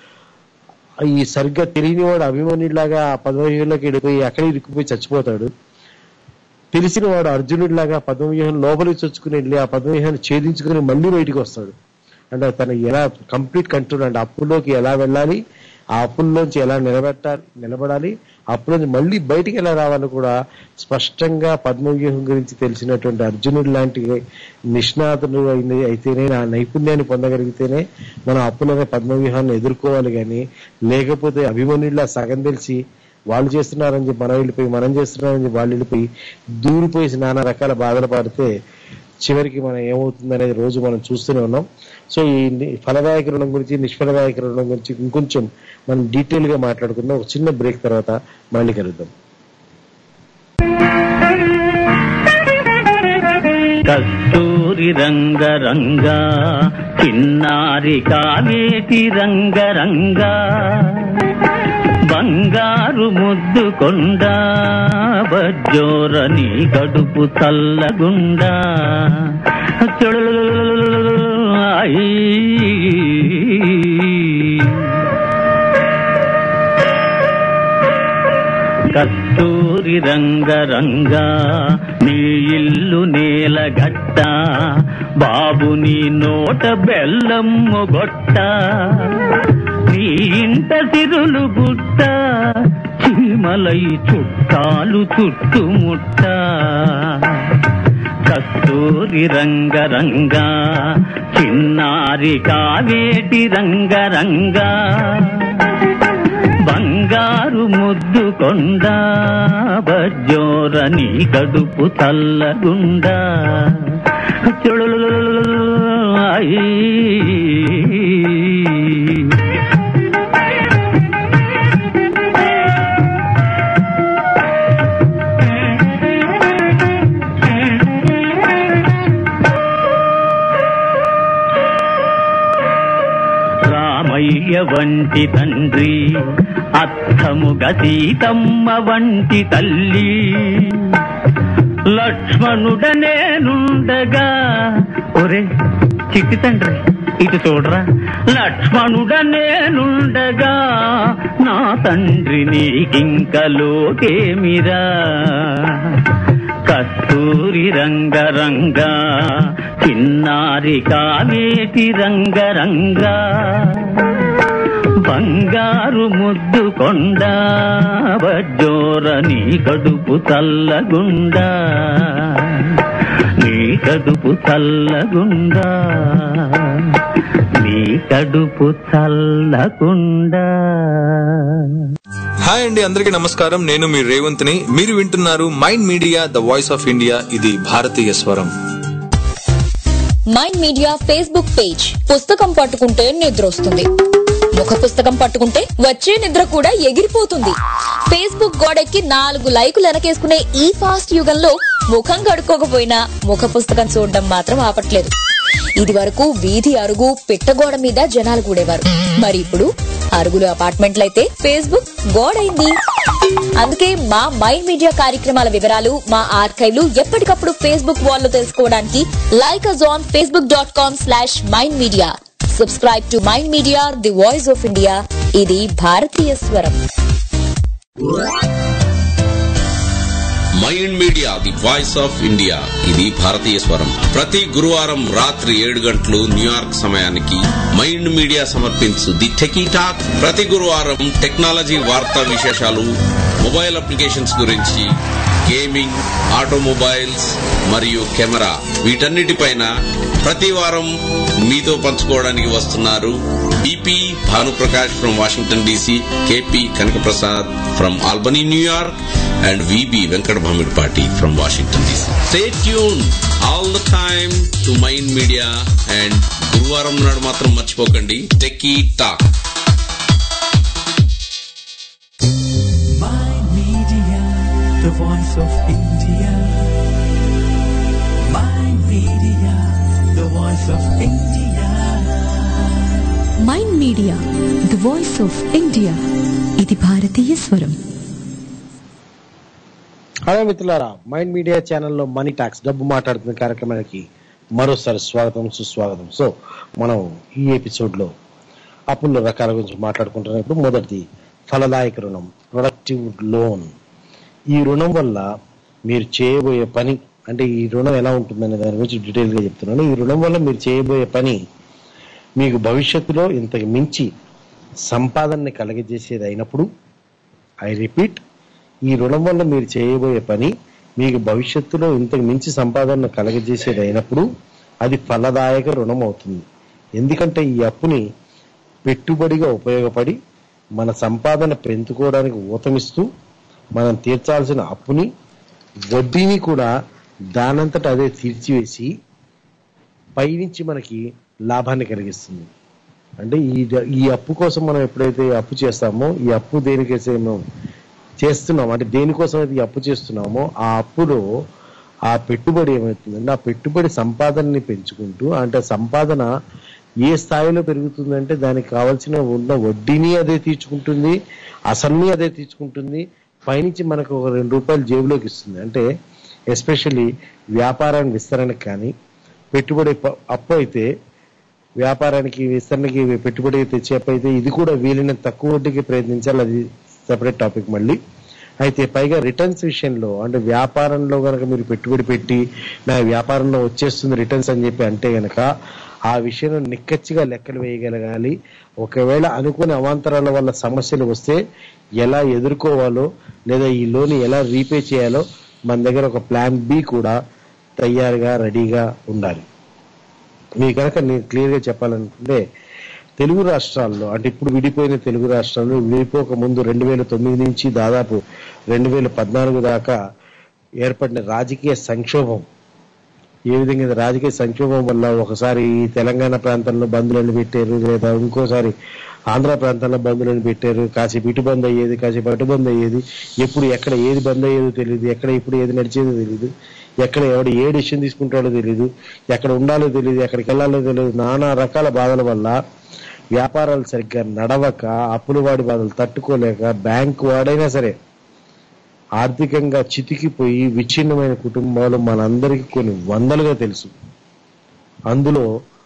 ఈ సరిగ్గా తెలియని వాడు అభిమన్యుడిలాగా ఆ పద్మవ్యూహంలోకి వెళ్ళిపోయి అక్కడే ఇరుక్కుపోయి చచ్చిపోతాడు తెలిసిన వాడు అర్జునుడిలాగా పద్మవ్యూహం లోపలికి చొచ్చుకుని వెళ్ళి ఆ పద్మవ్యూహాన్ని ఛేదించుకుని మళ్ళీ బయటికి వస్తాడు అంటే తన ఎలా కంప్లీట్ కంట్రోల్ అంటే అప్పుల్లోకి ఎలా వెళ్ళాలి ఆ అప్పుల్లోంచి ఎలా నిలబెట్టాలి నిలబడాలి అప్పులోంచి మళ్ళీ బయటికి ఎలా రావాలో కూడా స్పష్టంగా పద్మవ్యూహం గురించి తెలిసినటువంటి అర్జునుడు లాంటి నిష్ణాతుడు అయిన- అయితేనే ఆ నైపుణ్యాన్ని పొందగలిగితేనే మనం అప్పులనే పద్మవ్యూహాన్ని ఎదుర్కోవాలి కానీ లేకపోతే అభిమన్యుడిలా సగం తెలిసి వాళ్ళు చేస్తున్నారని చెప్పి మనం వెళ్ళిపోయి మనం చేస్తున్నారని చెప్పి వాళ్ళు వెళ్ళిపోయి దూరిపోయి నానా రకాల బాధలు పడితే చివరికి మనం ఏమవుతుంది అనేది రోజు మనం చూస్తూనే ఉన్నాం సో ఈ ని- ఫలదాయక రుణం గురించి నిష్ఫలదాయక రుణం గురించి ఇంకొంచెం మనం డీటెయిల్ గా మాట్లాడుకుందాం ఒక చిన్న బ్రేక్ తర్వాత మళ్ళీ కలుద్దాం కస్తూరి రంగ రంగా చిన్నారి కావేటి రంగ రంగా బంగారు ముద్దు కొండ బజ్జోరని కడుపు చల్లగుండా ఐ కస్తూరి రంగ రంగా నీ ఇల్లు నేల గట్ట బాబు నీ నోట బెల్లమ్ము గొట్ట నీ ఇంట సిరులు గుట్ట చుట్టాలై చుట్టాలు చుట్టుముట్ట కస్తూరి రంగరంగా చిన్నారి కావేటి రంగరంగా బంగారు ముద్దు కొండ బజ్జోరని కడుపు తల్లగుండా ఐ రామయ్య వంటి తండ్రి అత్తముగ సీతమ్మ వంటి తల్లి లక్ష్మణుడనేనుండగా ఒరే చిట్టి తండ్రి ఇటు చూడరా లక్ష్మణుడనేనుండగా నా తండ్రి నీకింక లోకేమిరా కస్తూరి రంగరంగా చిన్నారి కావేటి రంగరంగా బంగారు ముద్దు కొండ బజ్జోరని కడుపు చల్లగుండా నీ కడుపు చల్లగుండా నీ కడుపు చల్లకుండా హాయ్ అండి అందరికీ నమస్కారం నేను మీ రేవంత్ని మీరు వింటున్నారు mind media the voice of India ఇది భారతీయ స్వరం మైండ్ మీడియా ఫేస్బుక్ పేజ్ పుస్తకం పట్టుకుంటే నిద్ర వస్తుంది ముఖ పుస్తకం పట్టుకుంటే వచ్చే నిద్ర కూడా ఎగిరిపోతుంది ఫేస్బుక్ గోడెక్కి నాలుగు లైకులు వెనకేసుకునే ఈ ఫాస్ట్ యుగంలో ముఖం కడుక్కోకపోయినా ముఖ పుస్తకం చూడడం మాత్రం ఆపట్లేదు ఇది వరకు వీధి అరుగు పిట్టగోడ మీద జనాలు కూడేవారు మరి ఇప్పుడు అరుగులు అపార్ట్మెంట్లయితే ఫేస్బుక్ గోడైంది అందుకే మా మైండ్ మీడియా కార్యక్రమాల వివరాలు మా ఆర్కైవ్లు ఎప్పటికప్పుడు ఫేస్బుక్ వాల్లో తెలుసుకోవడానికి like us on Facebook dot com slash Mind Media subscribe to mind media the voice of India ఇది భారతీయ స్వరం mind media the voice of India ఇది భారతీయ స్వరం ప్రతి గురువారం రాత్రి ఏడు గంటలు న్యూయార్క్ సమయానికి మైండ్ మీడియా సమర్పించు ది టెకీ టాక్ ప్రతి గురువారం టెక్నాలజీ వార్తా విశేషాలు మొబైల్ అప్లికేషన్స్ గురించి గేమింగ్ ఆటోమొబైల్స్ మరియు కెమెరా వీటన్నిటిపైన ప్రతి వారం మీతో పంచుకోవడానికి వస్తున్నారు EP Bhanuprakash from Washington DC KP Kanakaprasad from Albany New York and VB Venkat Bhamidpati from Washington DC. Stay tuned all the time to Mind Media and గురువారం నాడు మాత్రం మర్చిపోకండి techie talk Mind Media, the voice of India. Mind Media, the voice of India. Mind media the voice of India ఇది భారతీయ స్వరం హలో మిత్రులారా మైండ్ మీడియా ఛానల్లో మనీ టాక్స్ డబ్బు మాట్లాడుతున్న కార్యక్రమానికి మరోసారి స్వాగతం సుస్వాగతం సో మనం ఈ ఎపిసోడ్లో అప్పుల రకాల గురించి మాట్లాడుకుంటున్నప్పుడు మొదటిది ఫలదాయక రుణం ప్రొడక్టివ్ లోన్ ఈ రుణం వల్ల మీరు చేయబోయే పని అంటే ఈ రుణం ఎలా ఉంటుందనే దాని గురించి డీటెయిల్గా చెప్తున్నాను ఈ రుణం వల్ల మీరు చేయబోయే పని మీకు భవిష్యత్తులో ఇంతకు మించి సంపాదనని కలగజేసేది అయినప్పుడు ఐ రిపీట్ ఈ రుణం వల్ల మీరు చేయబోయే పని మీకు భవిష్యత్తులో ఇంతకు మించి సంపాదన కలగజేసేది అయినప్పుడు అది ఫలదాయక రుణం అవుతుంది ఎందుకంటే ఈ అప్పుని పెట్టుబడిగా ఉపయోగపడి మన సంపాదన పెంచుకోవడానికి ఊతమిస్తూ మనం తీర్చాల్సిన అప్పుని వడ్డీని కూడా దానంతట అదే తీర్చివేసి పైనుంచి మనకి లాభాన్ని కలిగిస్తుంది అంటే ఈ ఈ అప్పు కోసం మనం ఎప్పుడైతే అప్పు చేస్తామో ఈ అప్పు దేనికైతే మనం చేస్తున్నాం అంటే దేనికోసం అయితే ఈ అప్పు చేస్తున్నామో ఆ అప్పులో ఆ పెట్టుబడి ఏమవుతుందంటే ఆ పెట్టుబడి సంపాదనని పెంచుకుంటూ అంటే సంపాదన ఏ స్థాయిలో పెరుగుతుందంటే దానికి కావాల్సిన ఉన్న వడ్డీని అదే తీర్చుకుంటుంది అసలుని అదే తీర్చుకుంటుంది పైనుంచి మనకు ఒక రెండు రూపాయలు జేబులోకి ఇస్తుంది అంటే ఎస్పెషల్లీ వ్యాపారాన్ని విస్తరణకు కానీ పెట్టుబడి ప- అప్పు అయితే వ్యాపారానికి విస్తరణకి పెట్టుబడి తెచ్చే అప్పు అయితే ఇది కూడా వీలైనంత తక్కువ వడ్డీకి ప్రయత్నించాలి అది సెపరేట్ టాపిక్ మళ్ళీ అయితే పైగా రిటర్న్స్ విషయంలో అంటే వ్యాపారంలో కనుక మీరు పెట్టుబడి పెట్టి నా వ్యాపారంలో వచ్చేస్తుంది రిటర్న్స్ అని చెప్పి అంటే గనక ఆ విషయంలో నిక్కచ్చిగా లెక్కలు వేయగలగాలి ఒకవేళ అనుకునే అవాంతరాల వల్ల సమస్యలు వస్తే ఎలా ఎదుర్కోవాలో లేదా ఈ లోన్ ఎలా రీపే చేయాలో మన దగ్గర ఒక ప్లాన్ బి కూడా తయారుగా రెడీగా ఉండాలి మీ కనుక నేను క్లియర్గా చెప్పాలనుకుంటే తెలుగు రాష్ట్రాల్లో అంటే ఇప్పుడు విడిపోయిన తెలుగు రాష్ట్రాల్లో విడిపోక ముందు రెండు వేల తొమ్మిది నుంచి దాదాపు రెండు వేల పద్నాలుగు దాకా ఏర్పడిన రాజకీయ సంక్షోభం ఏ విధంగా ఇది రాజకీయ సంక్షోభం వల్ల ఒకసారి ఈ తెలంగాణ ప్రాంతంలో బంధులను పెట్టారు లేదా ఇంకోసారి ఆంధ్ర ప్రాంతంలో బంధులను పెట్టారు కాసేపు ఇటు బంద్ అయ్యేది కాసేపు అటు బంద్ అయ్యేది ఎప్పుడు ఎక్కడ ఏది బంద్ అయ్యేదో తెలియదు ఎక్కడ ఇప్పుడు ఏది నడిచేదో తెలియదు ఎక్కడ ఎవడు ఏ డిసిషన్ తీసుకుంటాడో తెలియదు ఎక్కడ ఉండాలో తెలియదు ఎక్కడికి వెళ్ళాలో తెలియదు నానా రకాల బాధల వల్ల వ్యాపారాలు సరిగ్గా నడవక అప్పుల వాడి బాధలు తట్టుకోలేక బ్యాంకు వాడైనా సరే ఆర్థికంగా చితికిపోయి విచ్ఛిన్నమైన కుటుంబాలు మనందరికీ కొన్ని వందలుగా తెలుసు అందులో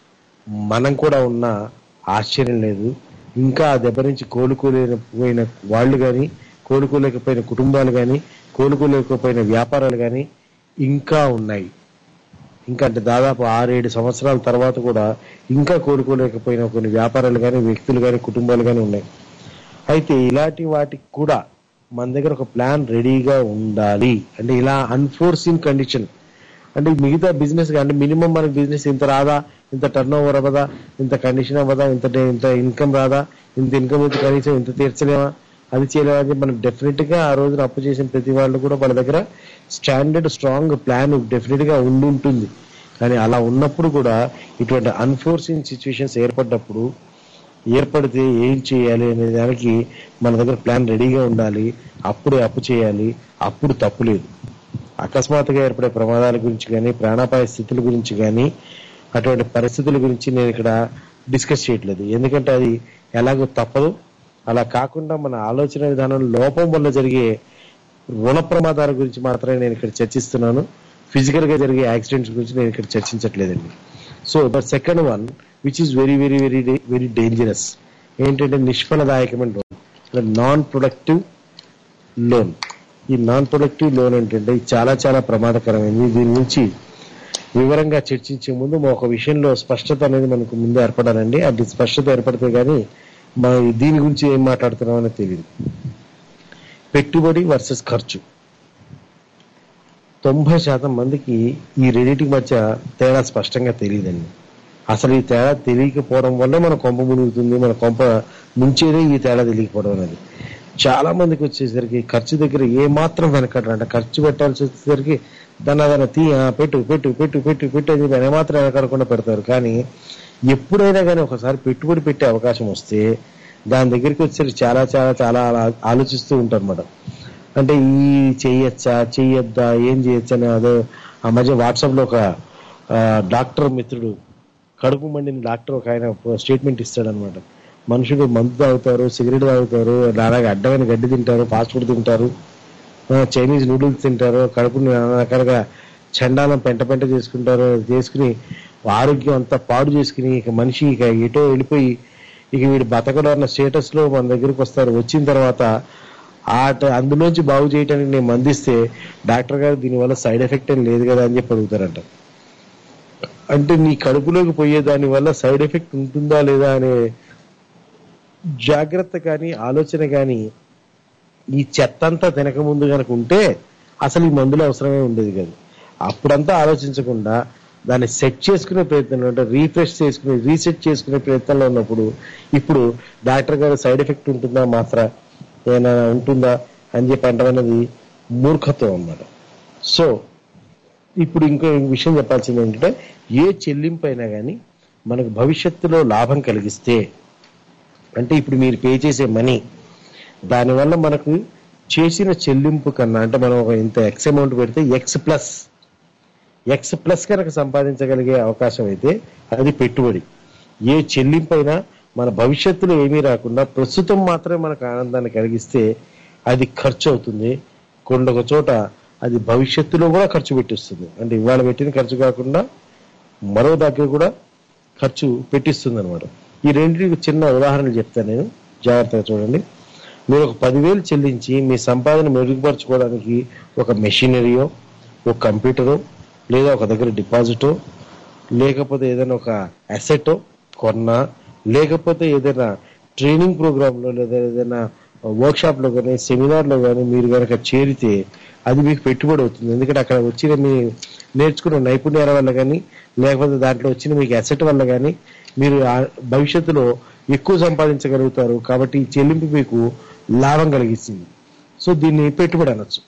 మనం కూడా ఉన్న ఆశ్చర్యం లేదు ఇంకా ఆ దెబ్బ నుంచి కోలుకోలేకపోయిన వాళ్ళు కానీ కోలుకోలేకపోయిన కుటుంబాలు కానీ కోలుకోలేకపోయిన వ్యాపారాలు కానీ ఇంకా ఉన్నాయి ఇంకా అంటే దాదాపు ఆరేడు సంవత్సరాల తర్వాత కూడా ఇంకా కోలుకోలేకపోయిన కొన్ని వ్యాపారాలు కానీ వ్యక్తులు కానీ కుటుంబాలు కానీ ఉన్నాయి అయితే ఇలాంటి వాటికి కూడా మన దగ్గర ఒక ప్లాన్ రెడీగా ఉండాలి అంటే ఇలా అన్ఫోర్సింగ్ కండిషన్ అంటే మిగతా బిజినెస్ అంటే మినిమం మనకి బిజినెస్ ఇంత రాదా ఇంత టర్న్ ఓవర్ అవ్వదా ఇంత కండిషన్ అవ్వదా ఇంత ఇంత ఇన్కమ్ రాదా ఇంత ఇన్కమ్ వచ్చి కనీసం ఇంత తీర్చలేమా అది చేయలేమా అని చెప్పి మనం డెఫినెట్ గా ఆ రోజున అప్పు చేసిన ప్రతి వాళ్ళు కూడా వాళ్ళ దగ్గర స్టాండర్డ్ స్ట్రాంగ్ ప్లాన్ డెఫినెట్ గా ఉండి ఉంటుంది కానీ అలా ఉన్నప్పుడు కూడా ఇటువంటి అన్ఫోర్సింగ్ సిచ్యువేషన్స్ ఏర్పడ్డప్పుడు ఏర్పడితే ఏం చేయాలి అనే దానికి మన దగ్గర ప్లాన్ రెడీగా ఉండాలి అప్పుడే అప్పు చేయాలి అప్పుడు తప్పు లేదు అకస్మాత్తుగా ఏర్పడే ప్రమాదాల గురించి కానీ ప్రాణాపాయ స్థితుల గురించి కానీ అటువంటి పరిస్థితుల గురించి నేను ఇక్కడ డిస్కస్ చేయట్లేదు ఎందుకంటే అది ఎలాగో తప్పదు అలా కాకుండా మన ఆలోచన విధానం లోపం వల్ల జరిగే రుణ ప్రమాదాల గురించి మాత్రమే నేను ఇక్కడ చర్చిస్తున్నాను ఫిజికల్ గా జరిగే యాక్సిడెంట్స్ గురించి నేను ఇక్కడ చర్చించట్లేదండి so the second one which is very very very very dangerous ఏంటంటే నిష్ఫలదాయకమైన లోన్ నాన్ ప్రొడక్టివ్ లోన్ ఈ నాన్ ప్రొడక్టివ్ లోన్ ఏంటంటే ఇది చాలా చాలా ప్రమాదకరమైనది దీని నుంచి వివరంగా చర్చించే ముందు మా ఒక విషయంలో స్పష్టత అనేది మనకు ముందు ఏర్పడాలండి అది స్పష్టత ఏర్పడితే గానీ మా దీని గురించి ఏం మాట్లాడుతున్నాం అనేది తెలియదు పెట్టుబడి వర్సెస్ ఖర్చు తొంభై శాతం మందికి ఈ రెండింటి మధ్య తేడా స్పష్టంగా తెలియదండి అసలు ఈ తేడా తెలియకపోవడం వల్ల మన కొంప మునుగుతుంది మన కొంప ముంచేదే ఈ తేడా తెలియకపోవడం అనేది చాలా మందికి వచ్చేసరికి ఖర్చు దగ్గర ఏ మాత్రం వెనకడరు అంటే ఖర్చు పెట్టాల్సి వచ్చేసరికి దాన్ని అదన తీ ఆ, పెట్టు పెట్టు పెట్టు పెట్టు పెట్టు అని చెప్పి మాత్రం వెనకడకుండా పెడతారు కానీ ఎప్పుడైనా కానీ ఒకసారి పెట్టుబడి పెట్టే అవకాశం వస్తే దాని దగ్గరికి వచ్చేసరికి చాలా చాలా చాలా ఆలో- ఆలోచిస్తూ ఉంటారు అన్నమాట అంటే ఈ చెయ్యొచ్చా చెయ్యొద్దా ఏం చేయొచ్చా అని అదో ఆ మధ్య వాట్సాప్ లో ఒక ఆ, డాక్టర్ మిత్రుడు కడుపు మండిన డాక్టర్ ఒక ఆయన స్టేట్మెంట్ ఇస్తాడనమాట మనుషులు మందు తాగుతారు సిగరెట్ తాగుతారు అలాగే అడ్డమైన గడ్డి తింటారు ఫాస్ట్ ఫుడ్ తింటారు ఆ, చైనీస్ నూడిల్స్ తింటారు కడుపుని నానా రకాలుగా చండాలం పెంట పెంట చేసుకుంటారు చేసుకుని ఆరోగ్యం అంతా పాడు చేసుకుని ఇక మనిషి ఇక ఎటో వెళ్ళిపోయి ఇక వీడు బతకడం అన్న స్టేటస్ లో మన దగ్గరికి వస్తారు వచ్చిన తర్వాత ఆ ట- అందులోంచి బాగు చేయడానికి నేను మందిస్తే డాక్టర్ గారు దీనివల్ల సైడ్ ఎఫెక్ట్ ఏం లేదు కదా అని చెప్పి అడుగుతారంట అంటే నీ కడుపులోకి పోయే దాని వల్ల సైడ్ ఎఫెక్ట్ ఉంటుందా లేదా అనే జాగ్రత్త కానీ ఆలోచన కానీ ఈ చెత్త అంతా తినక ముందు కనుక ఉంటే అసలు ఈ మందులు అవసరమే ఉండేది కాదు అప్పుడంతా ఆలోచించకుండా దాన్ని సెట్ చేసుకునే ప్రయత్నంలో అంటే రీఫ్రెష్ చేసుకునే రీసెట్ చేసుకునే ప్రయత్నంలో ఉన్నప్పుడు ఇప్పుడు డాక్టర్ గారు సైడ్ ఎఫెక్ట్ ఉంటుందా మాత్ర ఏమైనా ఉంటుందా అని చెప్పి అంటామన్నది మూర్ఖత్వం అన్నమాట సో ఇప్పుడు ఇంకో విషయం చెప్పాల్సింది ఏంటంటే ఏ చెల్లింపు అయినా కానీ మనకు భవిష్యత్తులో లాభం కలిగిస్తే అంటే ఇప్పుడు మీరు పే చేసే మనీ దానివల్ల మనకు చేసిన చెల్లింపు కన్నా అంటే మనం ఒక ఇంత ఎక్స్ అమౌంట్ పెడితే ఎక్స్ ప్లస్ ఎక్స్ ప్లస్ కనుక సంపాదించగలిగే అవకాశం అయితే అది పెట్టుబడి ఏ చెల్లింపు అయినా మన భవిష్యత్తులో ఏమీ రాకుండా ప్రస్తుతం మాత్రమే మనకు ఆనందాన్ని కలిగిస్తే అది ఖర్చు అవుతుంది కొండొక చోట అది భవిష్యత్తులో కూడా ఖర్చు పెట్టిస్తుంది అంటే ఇవాళ పెట్టిన ఖర్చు కాకుండా మరో దగ్గర కూడా ఖర్చు పెట్టిస్తుంది అనమాట ఈ రెండింటికి చిన్న ఉదాహరణలు చెప్తాను నేను జాగ్రత్తగా చూడండి మీరు ఒక పదివేలు చెల్లించి మీ సంపాదన మెరుగుపరచుకోవడానికి ఒక మెషినరీయో ఒక కంప్యూటరో లేదా ఒక దగ్గర డిపాజిటో లేకపోతే ఏదైనా ఒక అసెట్ కొన్నా లేకపోతే ఏదైనా ట్రైనింగ్ ప్రోగ్రాంలో లేదా ఏదైనా వర్క్షాప్ లో కానీ సెమినార్ లో కానీ మీరు కనుక చేరితే అది మీకు పెట్టుబడి అవుతుంది ఎందుకంటే అక్కడ వచ్చిన మీ నేర్చుకున్న నైపుణ్యాల వల్ల కానీ లేకపోతే దాంట్లో వచ్చిన మీకు అసెట్ వల్ల కానీ మీరు ఆ భవిష్యత్తులో ఎక్కువ సంపాదించగలుగుతారు కాబట్టి ఈ చెల్లింపు మీకు లాభం కలిగిస్తుంది సో దీన్ని పెట్టుబడి అనొచ్చు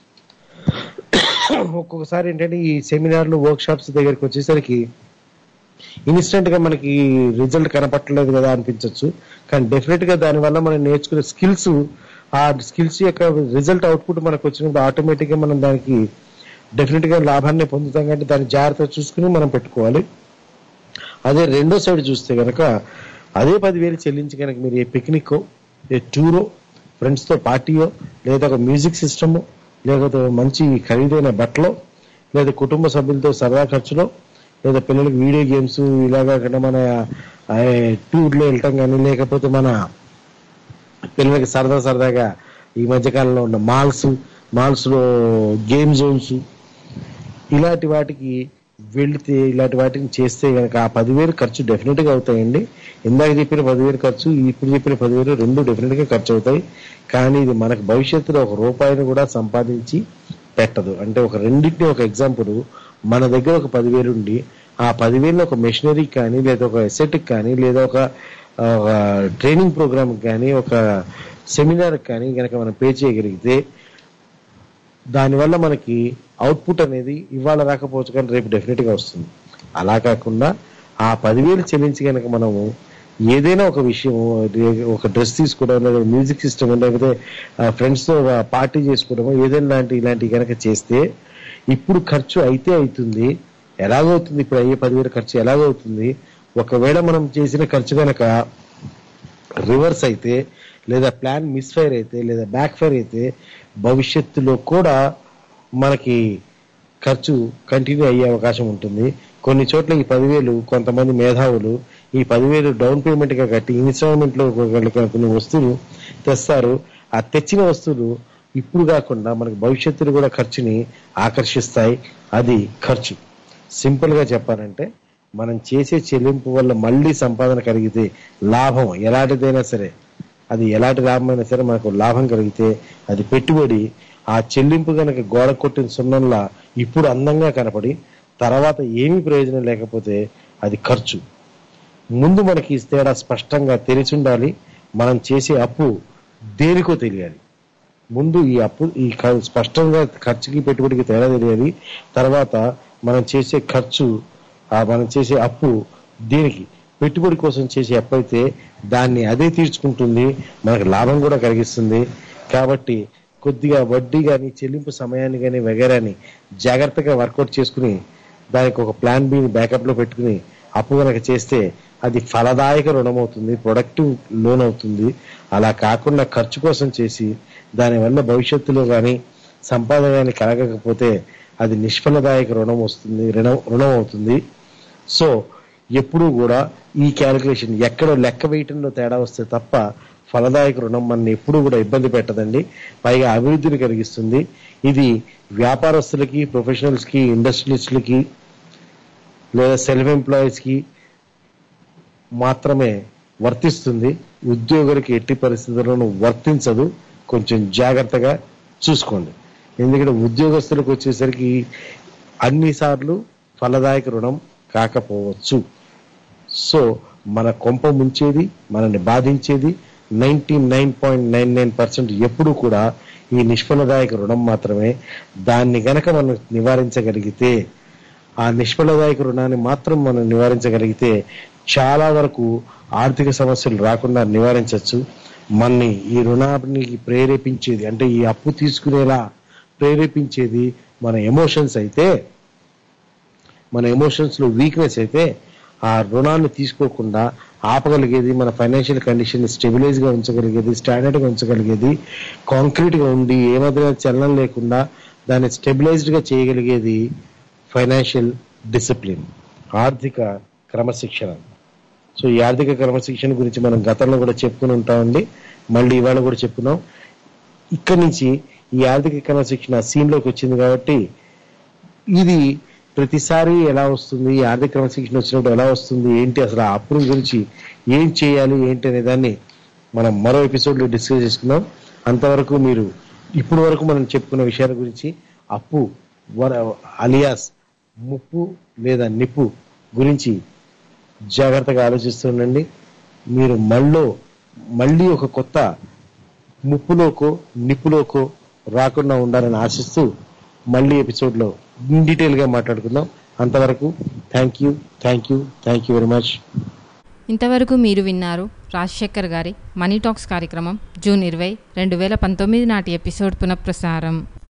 ఒక్కొక్కసారి ఏంటంటే ఈ సెమినార్లు వర్క్ షాప్స్ దగ్గరికి వచ్చేసరికి ఇన్స్టెంట్ గా మనకి రిజల్ట్ కనపట్టలేదు కదా అనిపించవచ్చు కానీ డెఫినెట్ గా దానివల్ల మనం నేర్చుకునే స్కిల్స్ ఆ స్కిల్స్ యొక్క రిజల్ట్ అవుట్పుట్ మనకు వచ్చినప్పుడు ఆటోమేటిక్ గా మనం దానికి డెఫినెట్ గా లాభాన్ని పొందుతాం కాబట్టి దాన్ని జాగ్రత్తగా చూసుకుని మనం పెట్టుకోవాలి అదే రెండో సైడ్ చూస్తే కనుక అదే పదివేలు చెల్లించి కనుక మీరు ఏ పిక్నిక్ ఏ టూరో ఫ్రెండ్స్ తో పార్టీయో లేదా ఒక మ్యూజిక్ సిస్టమ్ లేకపోతే మంచి ఖరీదైన బట్టలో లేదా కుటుంబ సభ్యులతో సరదా ఖర్చులో లేదా పిల్లలకి వీడియో గేమ్స్ ఇలాగా కాకుండా మన టూర్లో వెళ్ళటం కానీ లేకపోతే మన పిల్లలకి సరదా సరదాగా ఈ మధ్య కాలంలో ఉన్న మాల్స్ మాల్స్ లో గేమ్ జోన్స్ ఇలాంటి వాటికి వెళితే ఇలాంటి వాటిని చేస్తే కనుక ఆ పదివేలు ఖర్చు డెఫినెట్ గా అవుతాయండి ఇందాక చెప్పిన పదివేలు ఖర్చు ఇప్పుడు చెప్పిన పదివేలు రెండు డెఫినెట్ గా ఖర్చు అవుతాయి కానీ ఇది మనకు భవిష్యత్తులో ఒక రూపాయిని కూడా సంపాదించి పెట్టదు అంటే ఒక రెండింటిని ఒక ఎగ్జాంపుల్ మన దగ్గర ఒక పదివేలు ఉండి ఆ పదివేలు ఒక మెషినరీ కానీ లేదా ఒక ఎసెట్ కానీ లేదా ఒక ట్రైనింగ్ ప్రోగ్రామ్ కానీ ఒక సెమినార్ కానీ కనుక మనం పే చేయగలిగితే దానివల్ల మనకి అవుట్పుట్ అనేది ఇవాళ రాకపోవచ్చు కానీ రేపు డెఫినెట్ గా వస్తుంది అలా కాకుండా ఆ పదివేలు చెల్లించి కనుక మనము ఏదైనా ఒక విషయం ఒక డ్రెస్ తీసుకోవడం లేదా మ్యూజిక్ సిస్టమ్ లేకపోతే ఫ్రెండ్స్ తో పార్టీ చేసుకోవడం ఏదైనా లాంటి ఇలాంటివి కనుక చేస్తే ఇప్పుడు ఖర్చు అయితే అవుతుంది ఎలాగవుతుంది ఇప్పుడు అయ్యే పదివేల ఖర్చు ఎలాగవుతుంది ఒకవేళ మనం చేసిన ఖర్చు కనుక రివర్స్ అయితే లేదా ప్లాన్ మిస్ఫైర్ అయితే లేదా బ్యాక్ ఫైర్ అయితే భవిష్యత్తులో కూడా మనకి ఖర్చు కంటిన్యూ అయ్యే అవకాశం ఉంటుంది కొన్ని చోట్ల ఈ పదివేలు కొంతమంది మేధావులు ఈ పదివేలు డౌన్ పేమెంట్ గా కట్టి ఇన్స్టాల్మెంట్ లో ఒక- కొన్ని వస్తువులు తెస్తారు ఆ తెచ్చిన వస్తువులు ఇప్పుడు కాకుండా మనకి భవిష్యత్తులో కూడా ఖర్చుని ఆకర్షిస్తాయి అది ఖర్చు సింపుల్ గా చెప్పాలంటే మనం చేసే చెల్లింపు వల్ల మళ్ళీ సంపాదన కలిగితే లాభం ఎలాంటిదైనా సరే అది ఎలాంటి లాభమైనా సరే మనకు లాభం కలిగితే అది పెట్టుబడి ఆ చెల్లింపు గనక గోడ కొట్టిన సున్నంలా ఇప్పుడు అందంగా కనపడి తర్వాత ఏమీ ప్రయోజనం లేకపోతే అది ఖర్చు ముందు మనకి ఈ తేడా స్పష్టంగా తెలిసి ఉండాలి మనం చేసే అప్పు దేనికో తెలియాలి ముందు ఈ అప్పు ఈ ఖ- స్పష్టంగా ఖర్చుకి పెట్టుబడికి తేడా తెలియాలి తర్వాత మనం చేసే ఖర్చు ఆ మనం చేసే అప్పు దేనికి పెట్టుబడి కోసం చేసే అప్పు అయితే దాన్ని అదే తీర్చుకుంటుంది మనకు లాభం కూడా కలిగిస్తుంది కాబట్టి కొద్దిగా వడ్డీ కానీ చెల్లింపు సమయాన్ని కానీ వగేరాని జాగ్రత్తగా వర్కౌట్ చేసుకుని దానికి ఒక ప్లాన్ బిని బ్యాకప్ లో పెట్టుకుని అప్పు కనుక చేస్తే అది ఫలదాయక రుణం అవుతుంది ప్రొడక్టివ్ లోన్ అవుతుంది అలా కాకుండా ఖర్చు కోసం చేసి దానివల్ల భవిష్యత్తులో కానీ సంపాదన కానీ కలగకపోతే అది నిష్ఫలదాయక రుణం వస్తుంది రుణం రుణం అవుతుంది సో ఎప్పుడూ కూడా ఈ క్యాలిక్యులేషన్ ఎక్కడో లెక్క వేయటంలో తేడా వస్తే తప్ప ఫలదాయక రుణం మన ఎప్పుడూ కూడా ఇబ్బంది పెట్టదండి పైగా అభివృద్ధిని కలిగిస్తుంది ఇది వ్యాపారస్తులకి ప్రొఫెషనల్స్ కి ఇండస్ట్రియలిస్టులకి లేదా సెల్ఫ్ ఎంప్లాయీస్ కి మాత్రమే వర్తిస్తుంది ఉద్యోగులకి ఎట్టి పరిస్థితుల్లోనూ వర్తించదు కొంచెం జాగ్రత్తగా చూసుకోండి ఎందుకంటే ఉద్యోగస్తులకు వచ్చేసరికి అన్ని సార్లు ఫలదాయక రుణం కాకపోవచ్చు సో మన కొంప ముంచేది మనల్ని బాధించేది ninety nine point nine nine percent ఎప్పుడు కూడా ఈ నిష్ఫలదాయక రుణం మాత్రమే దాన్ని గనక మనం నివారించగలిగితే ఆ నిష్ఫలదాయక రుణాన్ని మాత్రం మనం నివారించగలిగితే చాలా వరకు ఆర్థిక సమస్యలు రాకుండా నివారించవచ్చు మనని ఈ రుణానికి ప్రేరేపించేది అంటే ఈ అప్పు తీసుకునేలా ప్రేరేపించేది మన ఎమోషన్స్ అయితే మన ఎమోషన్స్ లో వీక్నెస్ అయితే ఆ రుణాన్ని తీసుకోకుండా ఆపగలిగేది మన ఫైనాన్షియల్ కండిషన్ స్టెబిలైజ్ గా ఉంచగలిగేది స్టాండర్డ్ గా ఉంచగలిగేది కాంక్రీట్ గా ఉండి ఏమాత్రం చలనం లేకుండా దాన్ని స్టెబిలైజ్డ్ గా చేయగలిగేది ఫైనాన్షియల్ డిసిప్లిన్ ఆర్థిక క్రమశిక్షణ సో ఈ ఆర్థిక క్రమశిక్షణ గురించి మనం గతంలో కూడా చెప్పుకుని ఉంటామండి మళ్ళీ ఇవాళ కూడా చెప్పుకున్నాం ఇక్కడి నుంచి ఈ ఆర్థిక క్రమశిక్షణ సీన్ లోకి వచ్చింది కాబట్టి ఇది ప్రతిసారి ఎలా వస్తుంది ఈ ఆర్థిక క్రమశిక్షణ వచ్చినప్పుడు ఎలా వస్తుంది ఏంటి అసలు ఆ అప్పుల గురించి ఏం చేయాలి ఏంటి అనే దాన్ని మనం మరో ఎపిసోడ్ లో డిస్కస్ చేసుకుందాం అంతవరకు మీరు ఇప్పటి వరకు మనం చెప్పుకున్న విషయాల గురించి అప్పు అలియాస్ ముప్పు లేదా నిప్పు గురించి జాగ్రత్తగా ఆలోచిస్తుండండి మీరు మళ్ళీ మళ్ళీ ఒక కొత్త ముప్పులోకో నిప్పులోకో రాకుండా ఉండాలని ఆశిస్తూ మళ్ళీ ఎపిసోడ్లో ఇన్ డీటెయిల్గా మాట్లాడుకుందాం అంతవరకు thank you thank you thank you very much ఇంతవరకు మీరు విన్నారు రాజశేఖర్ గారి మనీ టాక్స్ కార్యక్రమం జూన్ ఇరవై రెండు వేల పంతొమ్మిది నాటి ఎపిసోడ్ పునఃప్రసారం